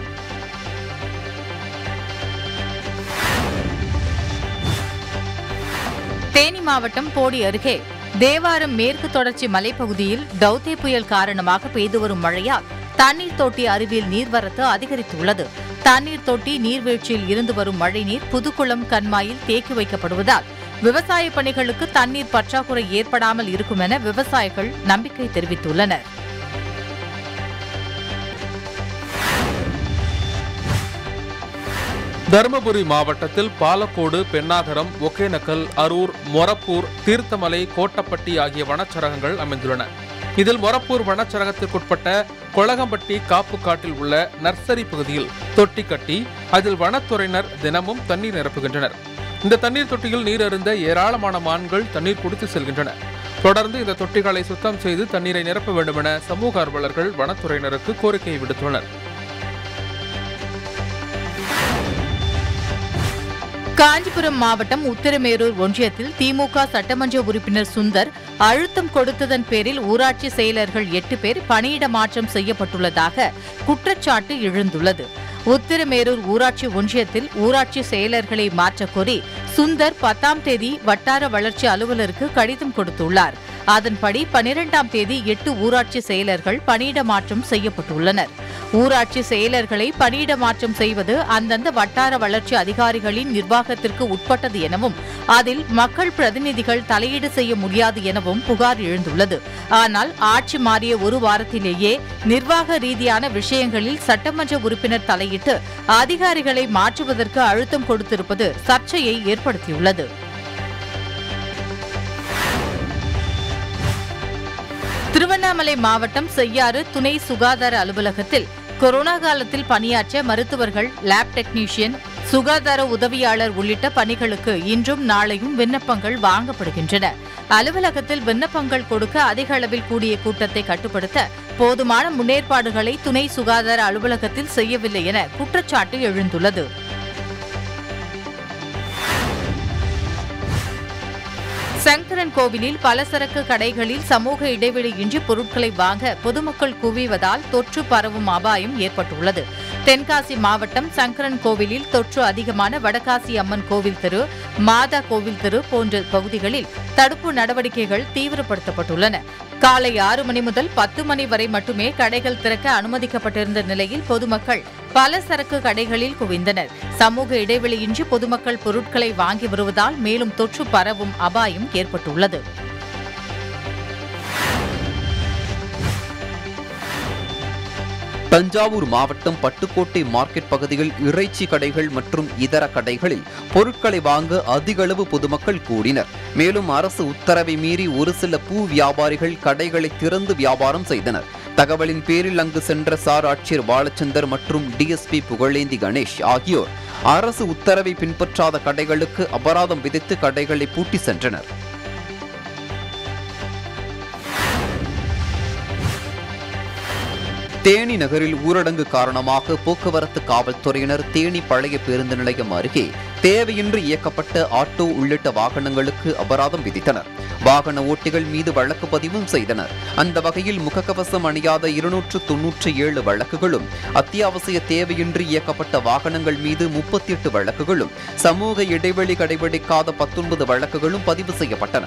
தேனி மாவட்டம் போடி அருகே தேவாரம் மேற்கு தொடர்ச்சி மலைப்பகுதியில் டவுதே புயல் காரணமாக பெய்து வரும் மழையால் தண்ணீர் தொட்டி அருவியில் நீர்வரத்து அதிகரித்துள்ளது தண்ணீர் தொட்டி நீர்வீழ்ச்சியில் இருந்து வரும் மழைநீர் புதுக்குளம் கண்மாயில் தேக்கி வைக்கப்படுவதால் விவசாய பணிகளுக்கு தண்ணீர் பற்றாக்குறை ஏற்படாமல் இருக்கும் என விவசாயிகள் நம்பிக்கை தெரிவித்துள்ளனர் தருமபுரி மாவட்டத்தில் பாலக்கோடு பெண்ணாகரம் ஒகேனக்கல் அரூர் மொரப்பூர் தீர்த்தமலை கோட்டப்பட்டி ஆகிய வனச்சரகங்கள் அமைந்துள்ளன இதில் மொரப்பூர் வனச்சரகத்திற்குட்பட்ட கொளகம்பட்டி காப்பு காட்டில் உள்ள நர்சரி பகுதியில் தொட்டி கட்டி அதில் வனத்துறையினர் தினமும் தண்ணீர் நிரப்புகின்றனர் இந்த தண்ணீர் தொட்டியில் நீர் அருந்த ஏராளமான மான்கள் தண்ணீர் குடித்து செல்கின்றன தொடர்ந்து இந்த தொட்டிகளை சுத்தம் செய்து தண்ணீரை நிரப்ப வேண்டும் என சமூக ஆர்வலர்கள் வனத்துறையினருக்கு கோரிக்கை விடுத்துள்ளனர் காஞ்சிபுரம் மாவட்டம் உத்திரமேரூர் ஒன்றியத்தில் திமுக சட்டமன்ற உறுப்பினர் சுந்தர் அழுத்தம் கொடுத்ததன் பேரில் ஊராட்சி செயலர்கள் எட்டு பேர் பணியிட மாற்றம் செய்யப்பட்டுள்ளதாக குற்றச்சாட்டு எழுந்துள்ளது உத்திரமேரூர் ஊராட்சி ஒன்றியத்தில் ஊராட்சி செயலர்களை மாற்றக் கோரி சுந்தர் பத்தாம் தேதி வட்டார வளர்ச்சி அலுவலருக்கு கடிதம் கொடுத்துள்ளார் அதன்படி பனிரெண்டாம் தேதி எட்டு ஊராட்சி செயலர்கள் பணியிட மாற்றம் செய்யப்பட்டுள்ளனர் ஊராட்சி செயலர்களை பணியிட மாற்றம் செய்வது அந்தந்த வட்டார வளர்ச்சி அதிகாரிகளின் நிர்வாகத்திற்கு உட்பட்டது எனவும் அதில் மக்கள் பிரதிநிதிகள் தலையீடு செய்ய முடியாது எனவும் புகார் எழுந்துள்ளது ஆனால் ஆட்சி மாறிய ஒரு வாரத்திலேயே நிர்வாக ரீதியான விஷயங்களில் சட்டமன்ற உறுப்பினர் தலையிட்டு அதிகாரிகளை மாற்றுவதற்கு அழுத்தம் கொடுத்திருப்பது சர்ச்சையை ஏற்படுத்தியுள்ளது திருவண்ணாமலை மாவட்டம் செய்யாறு துணை சுகாதார அலுவலகத்தில் கொரோனா காலத்தில் பணியாற்ற மருத்துவர்கள் லேப் டெக்னீஷியன் சுகாதார உதவியாளர் உள்ளிட்ட பணிகளுக்கு இன்றும் நாளையும் விண்ணப்பங்கள் வாங்கப்படுகின்றன அலுவலகத்தில் விண்ணப்பங்கள் கொடுக்க அதிக அளவில் கூடிய கூட்டத்தை கட்டுப்படுத்த போதுமான முன்னேற்பாடுகளை துணை சுகாதார அலுவலகத்தில் செய்யவில்லை என குற்றச்சாட்டு எழுந்துள்ளது சங்கரன் கோவிலில் பலசரக்கு கடைகளில் சமூக இடைவெளியின்றி பொருட்களை வாங்க பொதுமக்கள் குவிவதால் தொற்று பரவும் அபாயம் ஏற்பட்டுள்ளது தென்காசி மாவட்டம் சங்கரன் கோவிலில் தொற்று அதிகமான வடகாசி அம்மன் கோவில் தெரு மாதா கோவில் தெரு போன்ற பகுதிகளில் தடுப்பு நடவடிக்கைகள் தீவிரப்படுத்தப்பட்டுள்ளன காலை ஆறு மணி முதல் பத்து மணி வரை மட்டுமே கடைகள் திறக்க அனுமதிக்கப்பட்டிருந்த நிலையில் பொதுமக்கள் பல சரக்கு கடைகளில் குவிந்தனர் சமூக இடைவெளியின்றி பொதுமக்கள் பொருட்களை வாங்கி வருவதால் மேலும் தொற்று பரவும் அபாயம் ஏற்பட்டுள்ளது தஞ்சாவூர் மாவட்டம் பட்டுக்கோட்டை மார்க்கெட் பகுதியில் இறைச்சி கடைகள் மற்றும் இதர கடைகளில் பொருட்களை வாங்க அதிக அளவு பொதுமக்கள் கூடினர் மேலும் அரசு உத்தரவை மீறி ஒரு சில பூ வியாபாரிகள் கடைகளை திறந்து வியாபாரம் செய்தனர் தகவலின் பேரில் அங்கு சென்ற சார் ஆட்சியர் பாலச்சந்தர் மற்றும் டிஎஸ்பி புகழேந்தி கணேஷ் ஆகியோர் அரசு உத்தரவை பின்பற்றாத கடைகளுக்கு அபராதம் விதித்து கடைகளை பூட்டி சென்றனர் தேனி நகரில் ஊரடங்கு காரணமாக போக்குவரத்து காவல்துறையினர் தேனி பழைய பேருந்து நிலையம் அருகே தேவையின்றி இயக்கப்பட்ட ஆட்டோ உள்ளிட்ட வாகனங்களுக்கு அபராதம் விதித்தனர் வாகன ஓட்டிகள் மீது வழக்கு பதிவும் செய்தனர் அந்த வகையில் முகக்கவசம் அணியாத இருநூற்று தொன்னூற்றி ஏழு வழக்குகளும் அத்தியாவசிய தேவையின்றி இயக்கப்பட்ட வாகனங்கள் மீது முப்பத்தி எட்டு வழக்குகளும் சமூக இடைவெளி கடைபிடிக்காத பத்தொன்பது வழக்குகளும் பதிவு செய்யப்பட்டன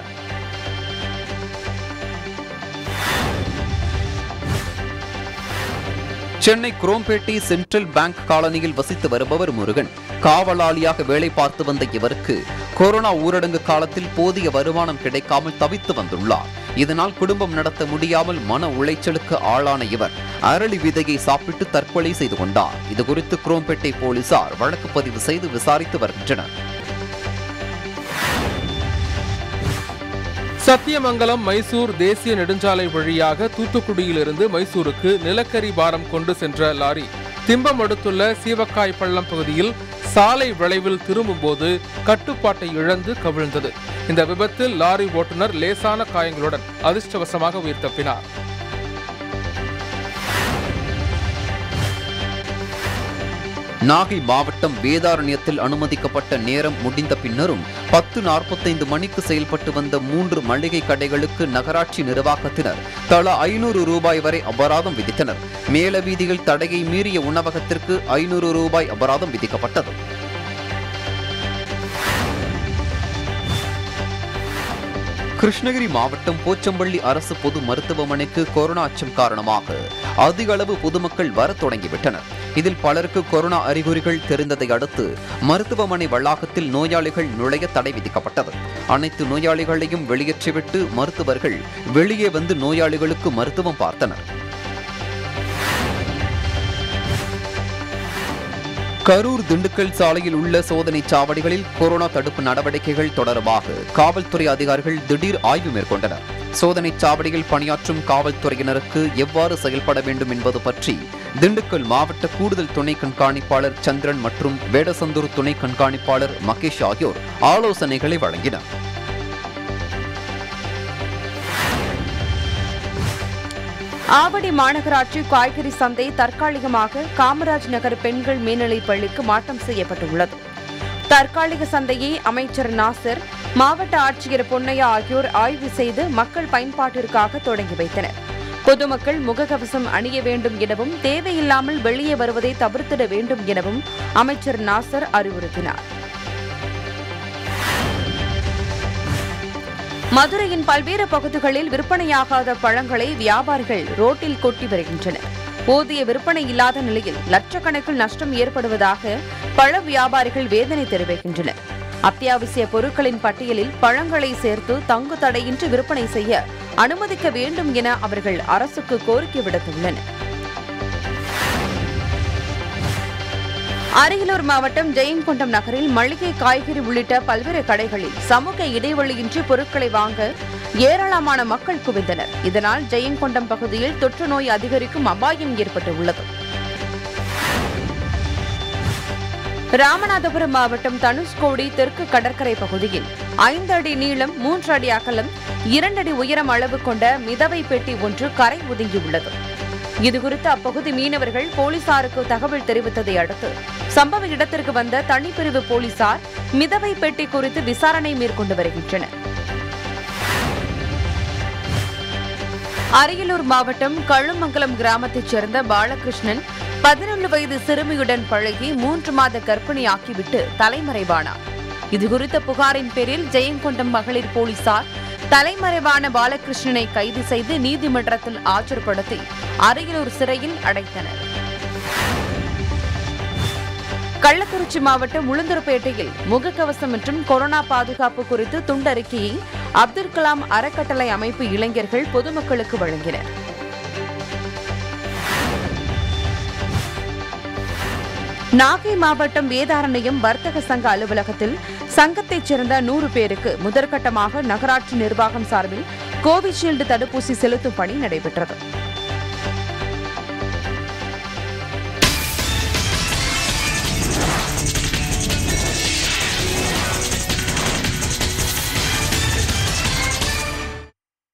சென்னை குரோம்பேட்டை சென்ட்ரல் பேங்க் காலனியில் வசித்து வருபவர் முருகன் காவலாளியாக வேலை பார்த்து வந்த இவருக்கு கொரோனா ஊரடங்கு காலத்தில் போதிய வருமானம் கிடைக்காமல் தவித்து வந்துள்ளார் இதனால் குடும்பம் நடத்த முடியாமல் மன உளைச்சலுக்கு ஆளான இவர் அரளி விதையை சாப்பிட்டு தற்கொலை செய்து கொண்டார் இதுகுறித்து குரோம்பேட்டை போலீசார் வழக்கு பதிவு செய்து விசாரித்து வருகின்றனர் சத்தியமங்கலம் மைசூர் தேசிய நெடுஞ்சாலை வழியாக தூத்துக்குடியிலிருந்து மைசூருக்கு நிலக்கரி பாரம் கொண்டு சென்ற லாரி திம்பம் அடுத்துள்ள சீவக்காய் பள்ளம் பகுதியில் சாலை விளைவில் திரும்பும்போது கட்டுப்பாட்டை இழந்து கவிழ்ந்தது இந்த விபத்தில் லாரி ஓட்டுநர் லேசான காயங்களுடன் அதிர்ஷ்டவசமாக உயிர் தப்பினார் நாகை மாவட்டம் வேதாரண்யத்தில் அனுமதிக்கப்பட்ட நேரம் முடிந்த பின்னரும் பத்து நாற்பத்தைந்து மணிக்கு செயல்பட்டு வந்த மூன்று மளிகை கடைகளுக்கு நகராட்சி நிர்வாகத்தினர் தலா ஐநூறு ரூபாய் வரை அபராதம் விதித்தனர் மேல வீதியில் தடையை மீறிய உணவகத்திற்கு ஐநூறு ரூபாய் அபராதம் விதிக்கப்பட்டது கிருஷ்ணகிரி மாவட்டம் போச்சம்பள்ளி அரசு பொது மருத்துவமனைக்கு கொரோனா அச்சம் காரணமாக அதிக அளவு பொதுமக்கள் வரத் தொடங்கிவிட்டனர் இதில் பலருக்கு கொரோனா அறிகுறிகள் தெரிந்ததை அடுத்து மருத்துவமனை வளாகத்தில் நோயாளிகள் நுழைய தடை விதிக்கப்பட்டது அனைத்து நோயாளிகளையும் வெளியேற்றிவிட்டு மருத்துவர்கள் வெளியே வந்து நோயாளிகளுக்கு மருத்துவம் பார்த்தனர் கரூர் திண்டுக்கல் சாலையில் உள்ள சோதனை சாவடிகளில் கொரோனா தடுப்பு நடவடிக்கைகள் தொடர்பாக காவல்துறை அதிகாரிகள் திடீர் ஆய்வு மேற்கொண்டனர் சோதனை சாவடியில் பணியாற்றும் காவல்துறையினருக்கு எவ்வாறு செயல்பட வேண்டும் என்பது பற்றி திண்டுக்கல் மாவட்ட கூடுதல் துணை கண்காணிப்பாளர் சந்திரன் மற்றும் வேடசந்தூர் துணை கண்காணிப்பாளர் மகேஷ் ஆகியோர் ஆலோசனைகளை வழங்கினர் ஆவடி மாநகராட்சி காய்கறி சந்தை தற்காலிகமாக காமராஜ் நகர் பெண்கள் மேல்நிலைப் பள்ளிக்கு மாற்றம் செய்யப்பட்டுள்ளது தற்காலிக சந்தையை அமைச்சர் நாசர் மாவட்ட ஆட்சியர் பொன்னையா ஆகியோர் ஆய்வு செய்து மக்கள் பயன்பாட்டிற்காக தொடங்கி வைத்தனர் பொதுமக்கள் முகக்கவசம் அணிய வேண்டும் எனவும் தேவையில்லாமல் வெளியே வருவதை தவிர்த்திட வேண்டும் எனவும் அமைச்சர் நாசர் அறிவுறுத்தினார் மதுரையின் பல்வேறு பகுதிகளில் விற்பனையாகாத பழங்களை வியாபாரிகள் ரோட்டில் கொட்டி வருகின்றனர் போதிய விற்பனை இல்லாத நிலையில் லட்சக்கணக்கில் நஷ்டம் ஏற்படுவதாக பழ வியாபாரிகள் வேதனை தெரிவிக்கின்றனர் அத்தியாவசிய பொருட்களின் பட்டியலில் பழங்களை சேர்த்து தங்கு தடையின்றி விற்பனை செய்ய அனுமதிக்க வேண்டும் என அவர்கள் அரசுக்கு கோரிக்கை விடுத்துள்ளனர் அரியலூர் மாவட்டம் ஜெயங்கொண்டம் நகரில் மளிகை காய்கறி உள்ளிட்ட பல்வேறு கடைகளில் சமூக இடைவெளியின்றி பொருட்களை வாங்க ஏராளமான மக்கள் குவிந்தனர் இதனால் ஜெயங்கொண்டம் பகுதியில் தொற்று நோய் அதிகரிக்கும் அபாயம் ஏற்பட்டுள்ளது ராமநாதபுரம் மாவட்டம் தனுஷ்கோடி தெற்கு கடற்கரை பகுதியில் ஐந்து அடி நீளம் மூன்று அடி அகலம் இரண்டு அடி உயரம் அளவு கொண்ட மிதவை பெட்டி ஒன்று கரை ஒதுங்கியுள்ளது இதுகுறித்து அப்பகுதி மீனவர்கள் போலீசாருக்கு தகவல் தெரிவித்ததை அடுத்து சம்பவ இடத்திற்கு வந்த தனிப்பிரிவு போலீசார் மிதவை பெட்டி குறித்து விசாரணை மேற்கொண்டு வருகின்றனர் அரியலூர் மாவட்டம் கழுமங்கலம் கிராமத்தைச் சேர்ந்த பாலகிருஷ்ணன் பதினொன்று வயது சிறுமியுடன் பழகி மூன்று மாத கர்ப்பிணியாக்கிவிட்டு தலைமறைவானார் இதுகுறித்த புகாரின் பேரில் ஜெயங்கொண்டம் மகளிர் போலீசார் தலைமறைவான பாலகிருஷ்ணனை கைது செய்து நீதிமன்றத்தில் ஆஜர்படுத்தி அரியலூர் சிறையில் அடைத்தனர் கள்ளக்குறிச்சி மாவட்டம் உளுந்தூர்பேட்டையில் முகக்கவசம் மற்றும் கொரோனா பாதுகாப்பு குறித்து துண்டறிக்கையை அப்துல் கலாம் அறக்கட்டளை அமைப்பு இளைஞர்கள் பொதுமக்களுக்கு வழங்கினர் நாகை மாவட்டம் வேதாரண்யம் வர்த்தக சங்க அலுவலகத்தில் சங்கத்தைச் சேர்ந்த நூறு பேருக்கு முதற்கட்டமாக நகராட்சி நிர்வாகம் சார்பில் கோவிஷீல்டு தடுப்பூசி செலுத்தும் பணி நடைபெற்றது